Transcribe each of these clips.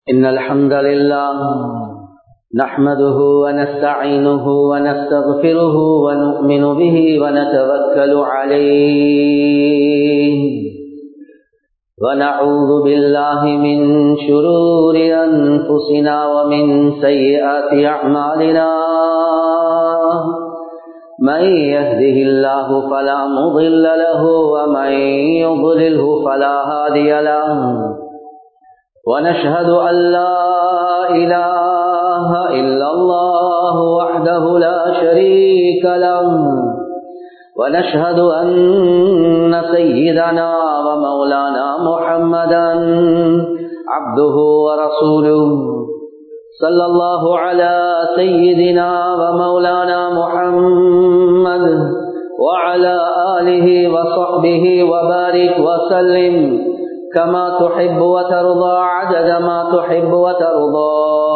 إن الحمد لله نحمده ونستعينه ونستغفره ونؤمن به ونتوكل عليه ونعوذ بالله من شرور أنفسنا ومن سيئات أعمالنا من يهده الله فلا مضل له ومن يضلله فلا هادي له ونشهد أن لا إله إلا الله وحده لا شريك له ونشهد أن سيدنا ومولانا محمدا عبده ورسوله صلى الله على سيدنا ومولانا محمد وعلى آله وصحبه وبارك وسلم كما تحب وترضى عدد ما تحب وترضى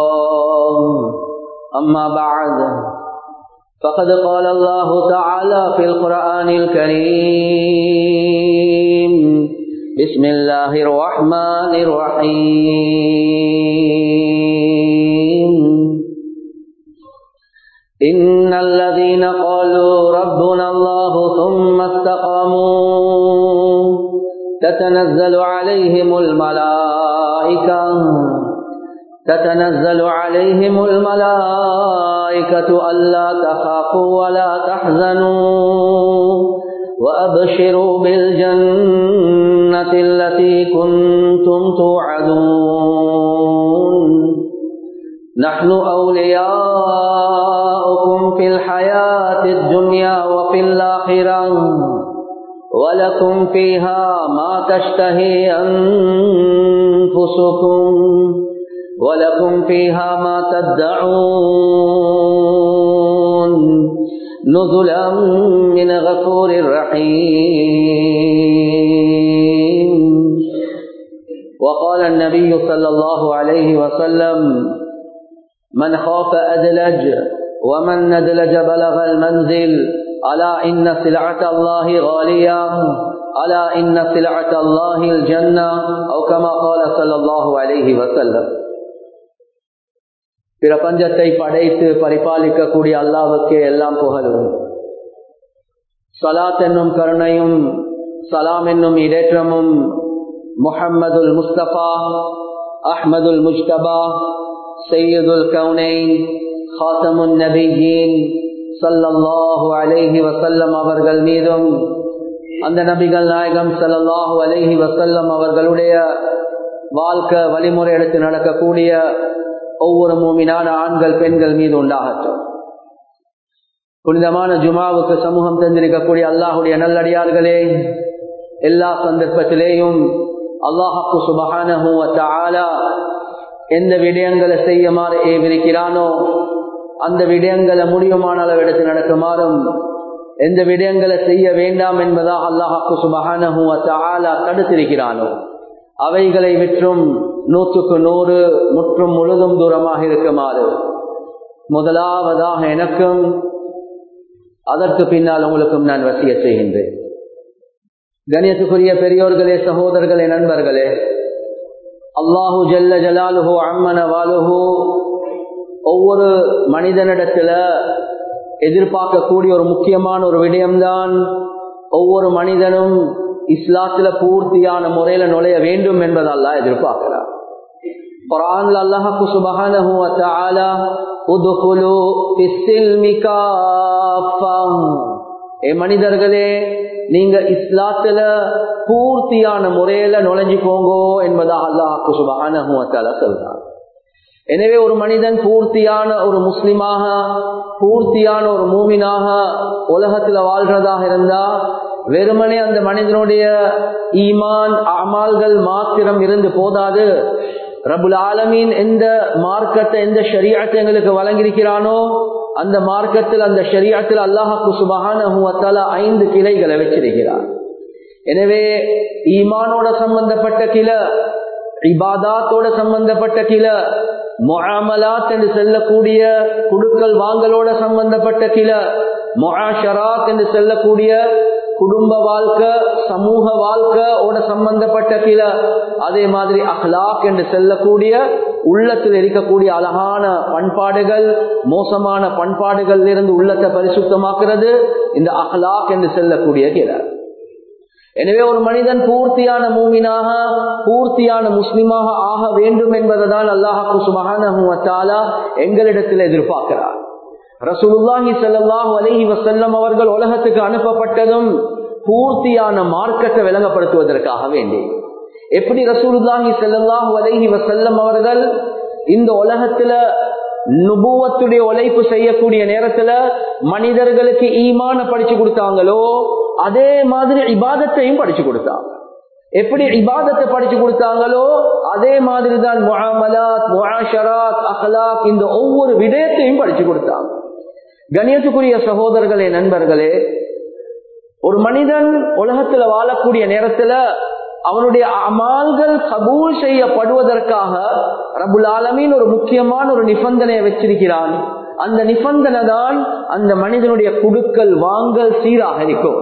أما بعد فقد قال الله تعالى في القرآن الكريم بسم الله الرحمن الرحيم إن الذين قالوا ربنا الله ثم استقاموا تتنزل عليهم الملائكة تتنزل عليهم الملائكة ألا تخافوا ولا تحزنوا وأبشروا بالجنة التي كنتم توعدون نحن أولياؤكم في الحياة الدنيا وفي الآخرة ولكم فيها ما تشتهي أنفسكم ولكم فيها ما تدعون نزلا من غفور رحيم وقال النبي صلى الله عليه وسلم من خاف أدلج ومن ندلج بلغ المنزل ألا إن سلعة الله غالية ألا إن سلعة الله الجنة أو كما قال صلى الله عليه وسلم பிரபஞ்சத்தை படைத்து பரிபாலிக்கக்கூடிய அல்லாவுக்கே எல்லாம் புகழும் சலாத் என்னும் கருணையும் சலாம் என்னும் இடேற்றமும் முஹம்மதுல் முஸ்தபா அஹ்மதுல் முஸ்தபா சையதுல் கவுனைன் ஹாத்தமுன் நபிஜீன் சல்லல்லாஹு அலைஹி வசல்லம் அவர்கள் மீதும் அந்த நபிகள் நாயகம் சல்லல்லாஹு அலைஹி வசல்லம் அவர்களுடைய வாழ்க்கை வழிமுறை எடுத்து நடக்கக்கூடிய ஒவ்வொரு மூமினான ஆண்கள் பெண்கள் மீது உண்டாகட்டும் புனிதமான ஜுமாவுக்கு சமூகம் தந்திருக்கக்கூடிய அல்லாஹுடைய நல்லடியார்களே எல்லா சந்தர்ப்பத்திலேயும் அல்லாஹாக்கு சுபகான எந்த விடயங்களை செய்யுமாறு ஏவிருக்கிறானோ அந்த விடயங்களை முடியுமான அளவு எடுத்து நடக்குமாறும் எந்த விடயங்களை செய்ய வேண்டாம் என்பதாக அல்லாஹாக்கு சுபகான தடுத்திருக்கிறானோ அவைகளை விற்றும் நூற்றுக்கு நூறு முற்றும் முழுதும் தூரமாக இருக்குமாறு முதலாவதாக எனக்கும் அதற்கு பின்னால் உங்களுக்கும் நான் வசிய செய்கின்றேன் கணியத்துக்குரிய பெரியோர்களே சகோதரர்களே நண்பர்களே அல்லாஹு ஜல்ல ஜலாலுஹோ அம்மன வாலுஹோ ஒவ்வொரு மனிதனிடத்துல எதிர்பார்க்கக்கூடிய ஒரு முக்கியமான ஒரு விடயம்தான் ஒவ்வொரு மனிதனும் இஸ்லாத்துல பூர்த்தியான முறையில நுழைய வேண்டும் என்பதல்ல எதிர்பார்க்கிறார் குரான்ல அல்லாஹு சுபஹானஹு வ தஆலா உத்குலு ஃபிஸ்ஸில்மி காஃபா ஏ மனிதர்களே நீங்க இஸ்லாத்துல பூர்த்தியான முறையில நுழைஞ்சுக்கோங்கோ என்பதாக அல்லாஹு சுபஹானஹு வ தஆலா சொல்றார் எனவே ஒரு மனிதன் பூர்த்தியான ஒரு முஸ்லிமாக பூர்த்தியான ஒரு மூமினாக உலகத்துல வாழ்றதாக இருந்தா வெறுமனே அந்த மனிதனுடைய ஈமான் அமால்கள் மாத்திரம் இருந்து போதாது ரபுல் ஆலமீன் எந்த மார்க்கத்தை எந்த ஷரியத்தை எங்களுக்கு வழங்கியிருக்கிறானோ அந்த மார்க்கத்தில் அந்த ஷரியத்தில் அல்லாஹாக்கு சுபகான ஐந்து கிளைகளை வச்சிருக்கிறார் எனவே ஈமானோட சம்பந்தப்பட்ட கிள இபாதாத்தோட சம்பந்தப்பட்ட கிள மொஹமலாத் என்று செல்லக்கூடிய குடுக்கல் வாங்கலோட சம்பந்தப்பட்ட கிள மொஹாஷராத் என்று செல்லக்கூடிய குடும்ப வாழ்க்கை சமூக வாழ்க்கையோட சம்பந்தப்பட்ட கிள அதே மாதிரி அஹ்லாக் என்று செல்லக்கூடிய உள்ளத்தில் இருக்கக்கூடிய அழகான பண்பாடுகள் மோசமான பண்பாடுகள் இருந்து உள்ளத்தை பரிசுத்தமாக்குறது இந்த அஹ்லாக் என்று செல்லக்கூடிய கிரார் எனவே ஒரு மனிதன் பூர்த்தியான மூமினாக பூர்த்தியான முஸ்லிமாக ஆக வேண்டும் என்பதுதான் அல்லாஹாக்கு சுபகான எங்களிடத்தில் எதிர்பார்க்கிறார் ரசூலுல்லாஹி ஸல்லல்லாஹு அலைஹி வஸல்லம் அவர்கள் உலகத்துக்கு அனுப்பப்பட்டதும் பூர்த்தியான மார்க்கத்தை விளங்கப்படுத்துவதற்காக வேண்டி எப்படி ரசூலுல்லாஹி ஸல்லல்லாஹு அலைஹி வஸல்லம் அவர்கள் இந்த உலகத்துல நுபுவத்துடைய உழைப்பு செய்யக்கூடிய நேரத்துல மனிதர்களுக்கு ஈமான படிச்சு கொடுத்தாங்களோ அதே மாதிரி இபாதத்தையும் படிச்சு கொடுத்தாங்க எப்படி இபாதத்தை படிச்சு கொடுத்தாங்களோ அதே மாதிரி தான் முஆமலாத் முஆஷராத் அஹ்லாக் இந்த ஒவ்வொரு விடயத்தையும் படிச்சு கொடுத்தாங்க கணியத்துக்குரிய சகோதரர்களே நண்பர்களே ஒரு மனிதன் உலகத்துல வாழக்கூடிய நேரத்துல அவனுடைய அமால்கள் கபூல் செய்யப்படுவதற்காக ரபுல் ஆலமீன் ஒரு முக்கியமான ஒரு நிபந்தனையை வச்சிருக்கிறான் அந்த நிபந்தனை தான் அந்த மனிதனுடைய குடுக்கல் வாங்கல் சீராக இருக்கும்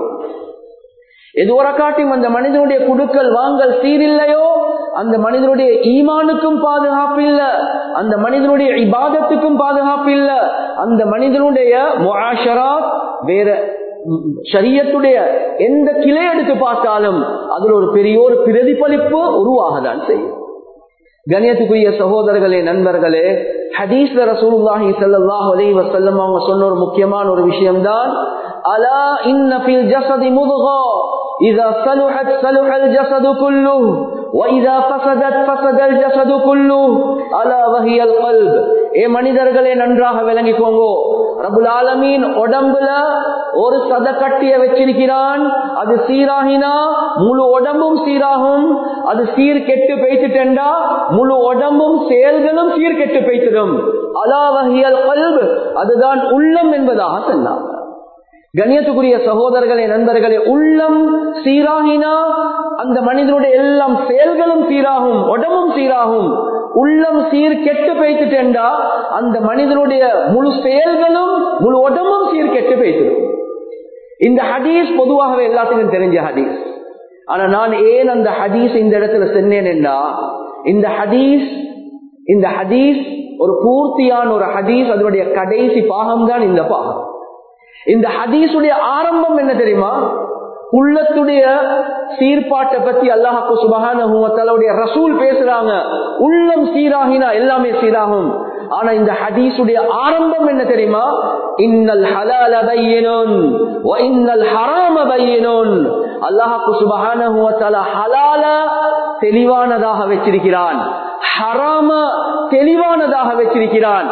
எது ஒரு காட்டியும் அந்த மனிதனுடைய குடுக்கல் வாங்கல் சீரில்லையோ அந்த மனிதனுடைய ஈமானுக்கும் பாதுகாப்பு இல்ல அந்த மனிதனுடைய இபாதத்துக்கும் பாதுகாப்பு இல்ல அந்த மனிதனுடைய முஆஷராத் வேற சரியத்துடைய எந்த கிளை எடுத்து பார்த்தாலும் அதுல ஒரு பெரிய ஒரு பிரதிபலிப்பு உருவாகதான் செய்யும் கணியத்துக்குரிய சகோதரர்களே நண்பர்களே ஹதீஸ்ல ரசூலுல்லாஹி ஸல்லல்லாஹு அலைஹி வஸல்லம் அவங்க சொன்ன ஒரு முக்கியமான ஒரு விஷயம்தான் அலா இன்ன ஃபில் ஜஸதி முதுகா إذا صلحت صلح الجسد كله وإذا فسدت فسد الجسد كله ألا وهي القلب ஏ மனிதர்களே நன்றாக விளங்கிக்கோங்க ரபுல் ஆலமீன் உடம்புல ஒரு சத கட்டிய வச்சிருக்கிறான் அது சீராகினா முழு உடம்பும் சீராகும் அது சீர் கெட்டு பெய்த்துட்டா முழு உடம்பும் செயல்களும் சீர் கெட்டு பெய்த்திடும் அலாவகியல் கல்பு அதுதான் உள்ளம் என்பதாக சொன்னார் கண்ணியத்துக்குரிய சகோதரர்களே நண்பர்களே உள்ளம் சீராகினா அந்த மனிதனுடைய எல்லாம் செயல்களும் சீராகும் உடம்பும் சீராகும் உள்ளம் சீர் கெட்டு பெய்த்துட்டா அந்த மனிதனுடைய முழு செயல்களும் முழு உடம்பும் சீர் கெட்டு பெய்த்திடும் இந்த ஹதீஸ் பொதுவாகவே எல்லாத்துக்கும் தெரிஞ்ச ஹதீஸ் ஆனா நான் ஏன் அந்த ஹதீஸ் இந்த இடத்துல சொன்னேன் என்றா இந்த ஹதீஸ் இந்த ஹதீஸ் ஒரு பூர்த்தியான ஒரு ஹதீஸ் அதனுடைய கடைசி பாகம் தான் இந்த பாகம் இந்த ஹதீஸுடைய ஆரம்பம் என்ன தெரியுமா உள்ளத்துடைய சீர்பாட்டை பத்தி அல்லாஹாக்கு சுபகானுடைய ரசூல் பேசுறாங்க உள்ளம் சீராகினா எல்லாமே சீராகும் ஆனா இந்த ஹதீஸுடைய ஆரம்பம் என்ன தெரியுமா இன்னல் ஹலால பையனுன் இன்னல் ஹராம பையனுன் அல்லாஹாக்கு சுபகானுவ ஹலால தெளிவானதாக வச்சிருக்கிறான் ஹராம தெளிவானதாக வச்சிருக்கிறான்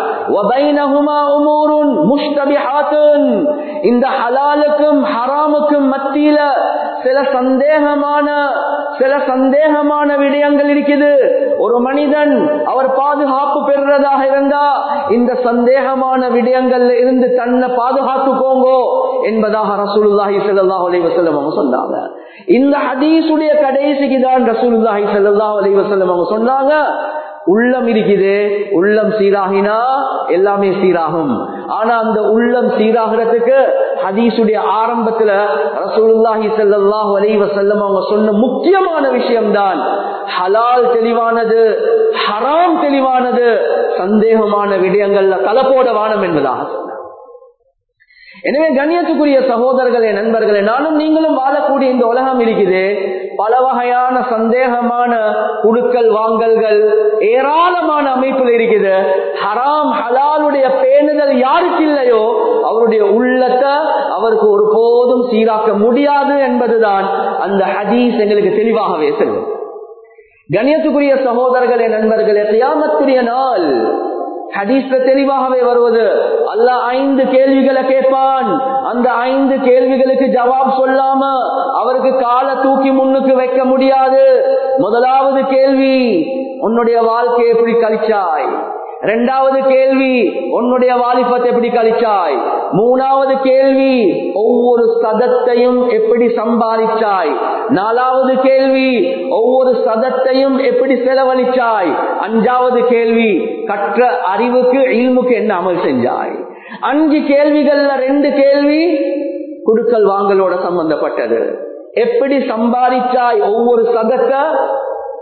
இந்த ஹலாலுக்கும் ஹராமுக்கும் மத்தியில சில சந்தேகமான சில சந்தேகமான விடயங்கள் இருக்குது ஒரு மனிதன் அவர் பாதுகாப்பு பெறுறதாக இருந்தா இந்த சந்தேகமான விடயங்கள்ல இருந்து தன்னை பாதுகாத்துக்கோங்கோ என்பதாக ரசூலுல்லாஹி ஸல்லல்லாஹு அலைஹி வஸல்லம் அவங்க சொன்னாங்க இந்த ஹதீஸுடைய கடைசிக்கு தான் ரசூலுல்லாஹி ஸல்லல்லாஹு அலைஹி வஸல்லம் அவங்க சொன்னாங்க உள்ளம் இருக்குது உள்ளம் சீராகினா எல்லாமே சீராகும் ஆனா அந்த உள்ளம் சீராகிறதுக்கு ஹதீசுடைய ஆரம்பத்துல ரசூலுல்லாஹி ஸல்லல்லாஹு அலைஹி வஸல்லம் அவங்க சொன்ன முக்கியமான விஷயம்தான் ஹலால் தெளிவானது ஹராம் தெளிவானது சந்தேகமான விடயங்கள்ல கலப்போட வானம் என்பதாக சொன்னார் எனவே கண்ணியத்துக்குரிய சகோதரர்களே நண்பர்களே நானும் நீங்களும் வாழக்கூடிய இந்த உலகம் இருக்குது பல வகையான சந்தேகமான குடுக்கல் வாங்கல்கள் ஏராளமான அமைப்பில் இருக்குது ஹராம் ஹலாலுடைய பேணுதல் யாருக்கு இல்லையோ அவருடைய உள்ளத்தை அவருக்கு ஒருபோதும் சீராக்க முடியாது என்பதுதான் அந்த ஹதீஸ் எங்களுக்கு தெளிவாகவே சொல்லும் கண்ணியத்துக்குரிய சகோதரர்களே நண்பர்களே கியாமத்துடைய நாள் ஹதீஸ்ல தெளிவாகவே வருவது அல்லாஹ் ஐந்து கேள்விகளை கேட்பான் அந்த ஐந்து கேள்விகளுக்கு ஜவாப் சொல்லாம அவருக்கு காலை தூக்கி முன்னுக்கு வைக்க முடியாது முதலாவது கேள்வி உன்னுடைய வாழ்க்கை எப்படி கழிச்சாய் இரண்டாவது கேள்வி உன்னுடைய வாலிபத்தை எப்படி கழிச்சாய் மூணாவது கேள்வி ஒவ்வொரு சதத்தையும் எப்படி சம்பாதிச்சாய் நாலாவது கேள்வி ஒவ்வொரு சதத்தையும் எப்படி செலவழிச்சாய் அஞ்சாவது கேள்வி கற்ற அறிவுக்கு இல்முக்கு என்ன அமல் செஞ்சாய் அஞ்சு கேள்விகள்ல ரெண்டு கேள்வி குடுக்கல் வாங்கலோட சம்பந்தப்பட்டது எப்படி சம்பாதிச்சாய் ஒவ்வொரு சதத்தை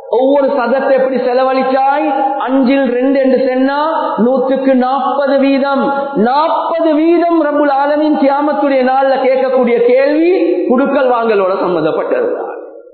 ஒவ்வொரு சதத்தை எப்படி செலவழிச்சாய் அஞ்சில் ரெண்டு என்று சொன்னா நூற்றுக்கு நாற்பது வீதம் நாற்பது வீதம் ரபுல் ஆலமின் கியாமத்துடைய நாள்ல கேட்கக்கூடிய கேள்வி குடுக்கல் வாங்கலோட சம்பந்தப்பட்டதுதான்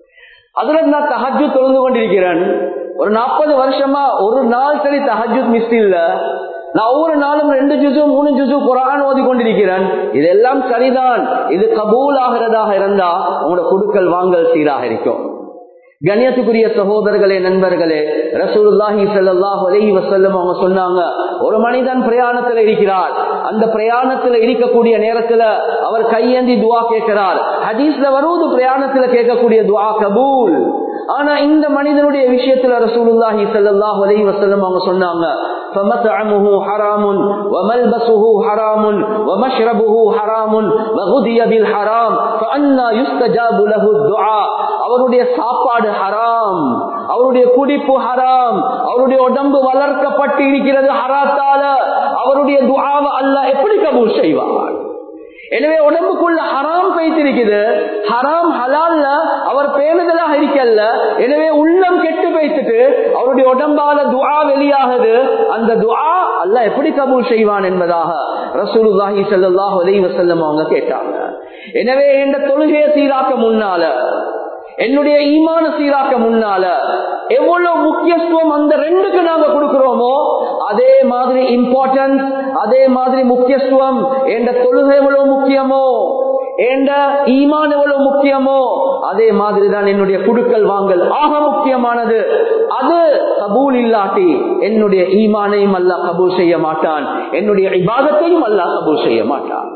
அதுல நான் தஹஜு தொழுந்து கொண்டிருக்கிறேன் ஒரு நாற்பது வருஷமா ஒரு நாள் சரி தஹஜு மிஸ் இல்ல நான் ஒவ்வொரு நாளும் ரெண்டு ஜுசு மூணு ஜுசு குரான் ஓதி கொண்டிருக்கிறேன் இதெல்லாம் சரிதான் இது கபூல் ஆகிறதாக இருந்தா உங்களோட குடுக்கல் வாங்கல் சீராக இருக்கும் கண்ணியத்துக்குரிய சகோதரர்களே நண்பர்களே ரசூலுல்லாஹி ஸல்லல்லாஹு அலைஹி வஸல்லம் அவங்க சொன்னாங்க ஒரு மனிதன் பிரயாணத்துல இருக்கிறார் அந்த பிரயாணத்துல இருக்கக்கூடிய நேரத்துல அவர் கையேந்தி துஆ கேட்கிறார் ஹதீஸ்ல வருவது பிரயாணத்துல கேட்கக்கூடிய துஆ கபூல் ஆனா இந்த மனிதனுடைய விஷயத்துல ரசூலுல்லாஹி ஸல்லல்லாஹு அலைஹி வஸல்லம் அவங்க சொன்னாங்க فمطعمه حرام وملبسه حرام ومشربه حرام وغذي بالحرام فأنا يستجاب له الدعاء அவருடைய சாப்பாடு ஹராம் அவருடைய குடிப்பு ஹராம் அவருடைய உடம்பு வளர்க்கப்பட்டு இருக்கிறது ஹராத்தால அவருடைய துஆவை அல்லாஹ் எப்படி கபூல் செய்வார் எனவே உடம்புக்குள்ள ஹராம் வைத்திருக்குது ஹராம் ஹலால்ல அவர் பேணுதலாக இருக்கல்ல எனவே உள்ளம் கெட்டு வைத்துட்டு அவருடைய உடம்பால துஆ வெளியாகுது அந்த துஆ அல்லாஹ் எப்படி கபூல் செய்வான் என்பதாக ரசூலுல்லாஹி ஸல்லல்லாஹு அலைஹி வஸல்லம் அவங்க கேட்டாங்க எனவே இந்த தொழுகையை சீராக்க முன்னால என்னுடைய ஈமான சீராக்க முன்னால எவ்வளவு முக்கியத்துவம் அந்த ரெண்டுக்கு நாங்க கொடுக்கிறோமோ அதே மாதிரி இம்பார்ட்டன்ஸ் அதே மாதிரி முக்கியத்துவம் என்ற தொழுகை எவ்வளவு முக்கியமோ என்ற ஈமான் எவ்வளவு முக்கியமோ அதே மாதிரி தான் என்னுடைய குடுக்கல் வாங்கல் ஆக முக்கியமானது அது கபூல் இல்லாட்டி என்னுடைய ஈமானையும் அல்ல கபூல் செய்ய மாட்டான் என்னுடைய இபாதத்தையும் அல்ல கபூல் செய்ய மாட்டான்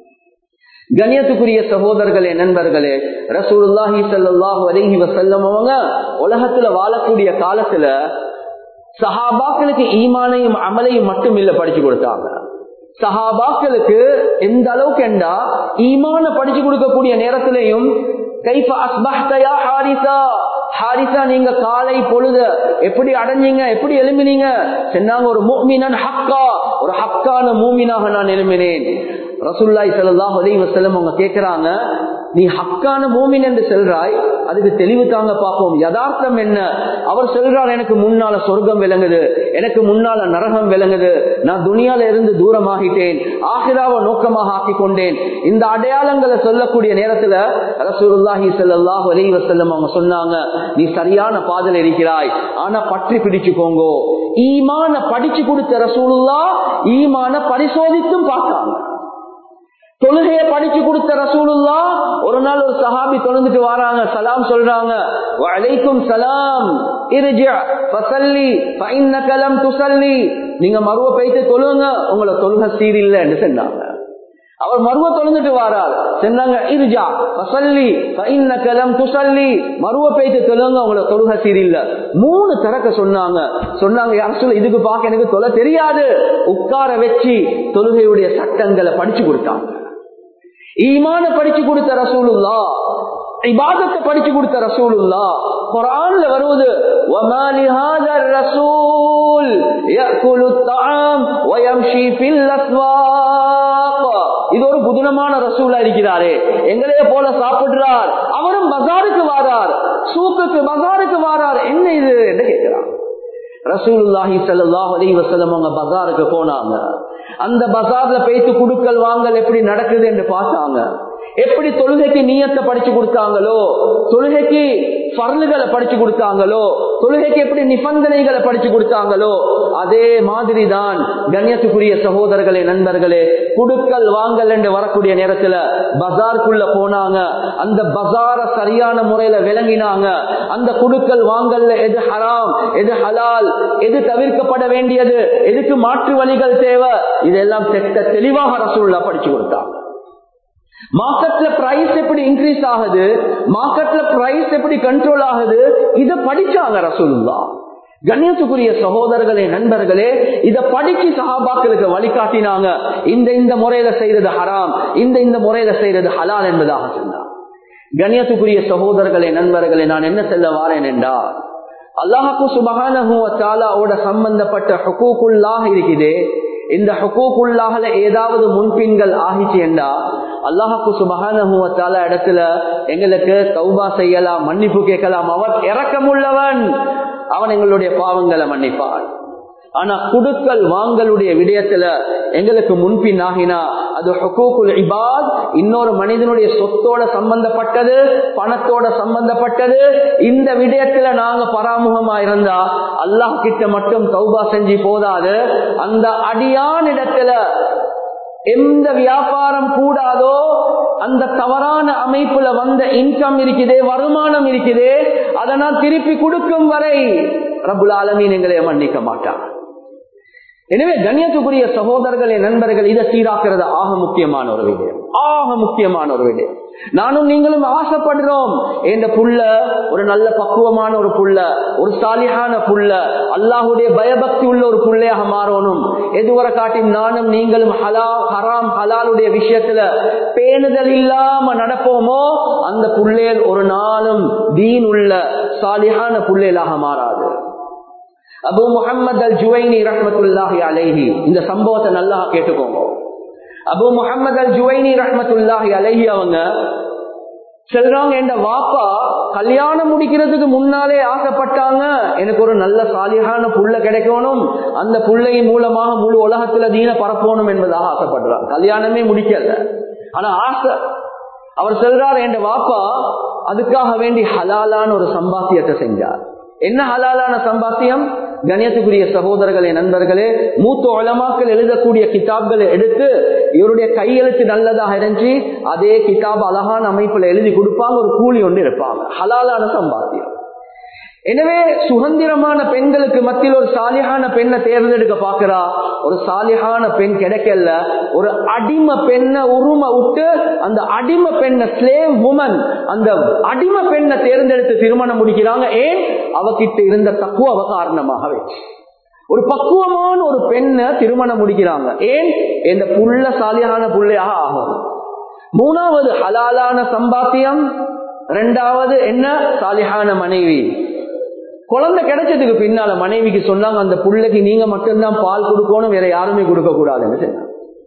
கண்ணியத்துக்குரிய சகோதரர்களே நண்பர்களே ரசூலுல்லாஹி ஸல்லல்லாஹு அலைஹி வஸல்லம் அவங்க உலகத்துல வாழக்கூடிய காலத்துல சஹாபாக்களுக்கு ஈமானையும் அமலையும் மட்டும் இல்ல படிச்சு கொடுத்தாங்க சஹாபாக்களுக்கு எந்த அளவுக்கு என்றா ஈமான படிச்சு கொடுக்கக்கூடிய நேரத்திலையும் கைஃப அஸ்பஹ்தயா ஹாரிசா ஹாரிசா நீங்க காலை பொழுது எப்படி அடைஞ்சீங்க எப்படி எழும்பினீங்க சொன்னாங்க ஒரு மூமினன் ஹக்கா ஒரு ஹக்கான மூமினாக நான் எழும்பினேன் ரசூல்லாய் சல்லாஹ் அலி வசலம் அவங்க கேட்கிறாங்க நீ ஹக்கான மூமின் என்று செல்றாய் அதுக்கு தெளிவு தாங்க பார்ப்போம் யதார்த்தம் என்ன அவர் சொல்றார் எனக்கு முன்னால சொர்க்கம் விளங்குது எனக்கு முன்னால நரகம் விளங்குது நான் துணியால இருந்து தூரமாகிட்டேன் ஆகிராவை நோக்கமாக ஆக்கி கொண்டேன் இந்த அடையாளங்களை சொல்லக்கூடிய நேரத்துல ரசூலுல்லாஹி ஸல்லல்லாஹு அலைஹி வஸல்லம் அவங்க சொன்னாங்க நீ சரியான பாதையில் இருக்கிறாய் ஆனா பற்றி பிடிச்சுக்கோங்கோ ஈமான படிச்சு கொடுத்த ரசூலுல்லா ஈமான பரிசோதித்தும் பார்த்தாங்க தொழுகையை படிச்சு கொடுத்த ரசூலுல்லா ஒரு நாள் ஒரு சஹாபி தொழுந்துட்டு வராங்க சலாம் சொல்றாங்க வலைக்கும் சலாம் துசல்லி நீங்க மருவ போயிட்டு தொழுங்க உங்களை தொழுக சீரில்ல என்று சொன்னாங்க அவர் மருவ தொழுந்துட்டு வாரார் சொன்னாங்க இருஜா பசல்லி கலம் துசல்லி மருவ பேய்த்து தொழுங்க உங்களை தொழுக சீரில்ல மூணு திறக்க சொன்னாங்க சொன்னாங்க யார் சொல்ல இதுக்கு பார்க்க எனக்கு தொலை தெரியாது உட்கார வச்சு தொழுகையுடைய சட்டங்களை படிச்சு கொடுத்தாங்க ஈமான படிச்சு கொடுத்த ரசூலுல்லா இபாதத்தை படிச்சு கொடுத்த ரசூலுல்லா குரான்ல வருவது وما لهذا الرسول ياكل الطعام ويمشي في الاسواق இது ஒரு புதுனமான ரசூலா இருக்கிறாரே எங்களையே போல சாப்பிடுறார் அவரும் பஜாருக்கு வாரார் சூக்குக்கு பஜாருக்கு வாரார் என்ன இது என்று கேட்கிறார் ரசூலுல்லாஹி ஸல்லல்லாஹு அலைஹி வஸல்லம் அவங்க பஜாருக்கு போனாங்க அந்த பஜார்ல பேத்து குடுக்கல் வாங்கல் எப்படி நடக்குது என்று பார்த்தாங்க எப்படி தொழுகைக்கு நீயத்தை படிச்சு கொடுத்தாங்களோ தொழுகைக்கு பரலுகளை படிச்சு கொடுத்தாங்களோ தொழுகைக்கு எப்படி நிபந்தனைகளை படிச்சு கொடுத்தாங்களோ அதே மாதிரி தான் கண்ணியத்துக்குரிய சகோதரர்களே நண்பர்களே குடுக்கல் வாங்கல் என்று வரக்கூடிய நேரத்துல பஜாருக்குள்ள போனாங்க அந்த பஜார சரியான முறையில விளங்கினாங்க அந்த குடுக்கல் வாங்கல்ல எது ஹராம் எது ஹலால் எது தவிர்க்கப்பட வேண்டியது எதுக்கு மாற்று வழிகள் தேவை இதெல்லாம் தெட்ட தெளிவாக ரசூல்லா படிச்சு கொடுத்தாங்க மார்க்கெட்ல பிரைஸ் எப்படி இன்க்ரீஸ் ஆகுது மார்க்கெட்ல பிரைஸ் எப்படி கண்ட்ரோல் ஆகுது இத படிச்சாங்க ரசூலுல்லா கண்ணியத்துக்குரிய சகோதரர்களே நண்பர்களே இத படிச்சு சஹாபாக்களுக்கு வழிகாட்டினாங்க இந்த இந்த முறையில செய்யறது ஹராம் இந்த இந்த முறையில செய்யறது ஹலால் என்பதாக சொன்னார் கண்ணியத்துக்குரிய சகோதரர்களே நண்பர்களே நான் என்ன செல்ல வாரேன் என்றால் அல்லாஹாக்கு சுபகானோட சம்பந்தப்பட்ட ஹுக்கூக்குள்ளாக இருக்குது இந்த ஹக்கூக்குள்ளாகல ஏதாவது முன்பின்கள் ஆகிச்சு என்றா அல்லாஹாக்கு சுபகான இடத்துல எங்களுக்கு தௌபா செய்யலாம் மன்னிப்பு கேட்கலாம் அவர் இறக்கமுள்ளவன் அவன் எங்களுடைய பாவங்களை மன்னிப்பான் ஆனா குடுக்கல் வாங்கலுடைய விடயத்துல எங்களுக்கு முன்பின் ஆகினா அது ஹக்கூக்குல் இபாத் இன்னொரு மனிதனுடைய சொத்தோட சம்பந்தப்பட்டது பணத்தோட சம்பந்தப்பட்டது இந்த விடயத்துல நாங்க பராமுகமா இருந்தா அல்லாஹ் கிட்ட மட்டும் தௌபா செஞ்சு போதாது அந்த அடியான் இடத்துல எந்த வியாபாரம் கூடாதோ அந்த தவறான அமைப்புல வந்த இன்கம் இருக்குதே வருமானம் இருக்குதே அதை நான் திருப்பி கொடுக்கும் வரை ரபுல் ஆலமீன் எங்களை மன்னிக்க மாட்டான் எனவே கண்ணியத்துக்குரிய சகோதரர்களே நண்பர்கள் இதை சீராக்குறது ஆக முக்கியமான ஒரு விடயம் ஆக முக்கியமான ஒரு விடயம் நானும் நீங்களும் ஆசைப்படுறோம் இந்த புள்ள ஒரு நல்ல பக்குவமான ஒரு புள்ள ஒரு சாலியான புள்ள அல்லாஹுடைய பயபக்தி உள்ள ஒரு புள்ளையாக மாறணும் எதுவரை காட்டியும் நானும் நீங்களும் ஹலா ஹராம் ஹலாலுடைய விஷயத்துல பேணுதல் இல்லாம நடப்போமோ அந்த புள்ளையல் ஒரு நாளும் தீன் உள்ள சாலியான புள்ளையலாக மாறாது அபு முகமது அல் ஜுவைனி ரஹமத்துல்லாஹி அலைஹி இந்த சம்பவத்தை நல்லா கேட்டுக்கோங்க அபு முகமது அல் ஜுவைனி ரஹமத்துல்லாஹி அலைஹி அவங்க செல்றாங்க என்ற வாப்பா கல்யாணம் முடிக்கிறதுக்கு முன்னாலே ஆசைப்பட்டாங்க எனக்கு ஒரு நல்ல சாலியான புள்ள கிடைக்கணும் அந்த புள்ளையின் மூலமாக முழு உலகத்துல தீன பரப்பணும் என்பதாக ஆசைப்படுறாங்க கல்யாணமே முடிக்கல ஆனா ஆசை அவர் செல்றார் என்ற வாப்பா அதுக்காக வேண்டி ஹலாலான ஒரு சம்பாத்தியத்தை செஞ்சார் என்ன ஹலாலான சம்பாத்தியம் கணியத்துக்குரிய சகோதரர்களே நண்பர்களே மூத்த உலமாக்கள் எழுதக்கூடிய கிதாப்களை எடுத்து இவருடைய கையெழுத்து நல்லதாக இருந்துச்சு அதே கிதாப் அழகான அமைப்புல எழுதி கொடுப்பாங்க ஒரு கூலி ஒன்று இருப்பாங்க ஹலாலான சம்பாத்தியம் எனவே சுதந்திரமான பெண்களுக்கு மத்தியில் ஒரு சாலியான பெண்ணை தேர்ந்தெடுக்க பாக்குறா ஒரு சாலியான பெண் கிடைக்கல ஒரு அடிமை பெண்ணை உரும விட்டு அந்த அடிமை பெண்ணை ஸ்லேவ் உமன் அந்த அடிமை பெண்ணை தேர்ந்தெடுத்து திருமணம் முடிக்கிறாங்க ஏன் அவகிட்ட இருந்த தக்குவ அவ காரணமாகவே ஒரு பக்குவமான ஒரு பெண்ணை திருமணம் முடிக்கிறாங்க ஏன் இந்த புள்ள சாலியான புள்ளையாக ஆகும் மூணாவது ஹலாலான சம்பாத்தியம் ரெண்டாவது என்ன சாலிஹான மனைவி குழந்தை கிடைச்சதுக்கு பின்னால மனைவிக்கு சொன்னாங்க அந்த புள்ளைக்கு நீங்க மட்டும்தான் பால் கொடுக்கணும் வேற யாருமே கொடுக்க கூடாதுன்னு சொன்னாங்க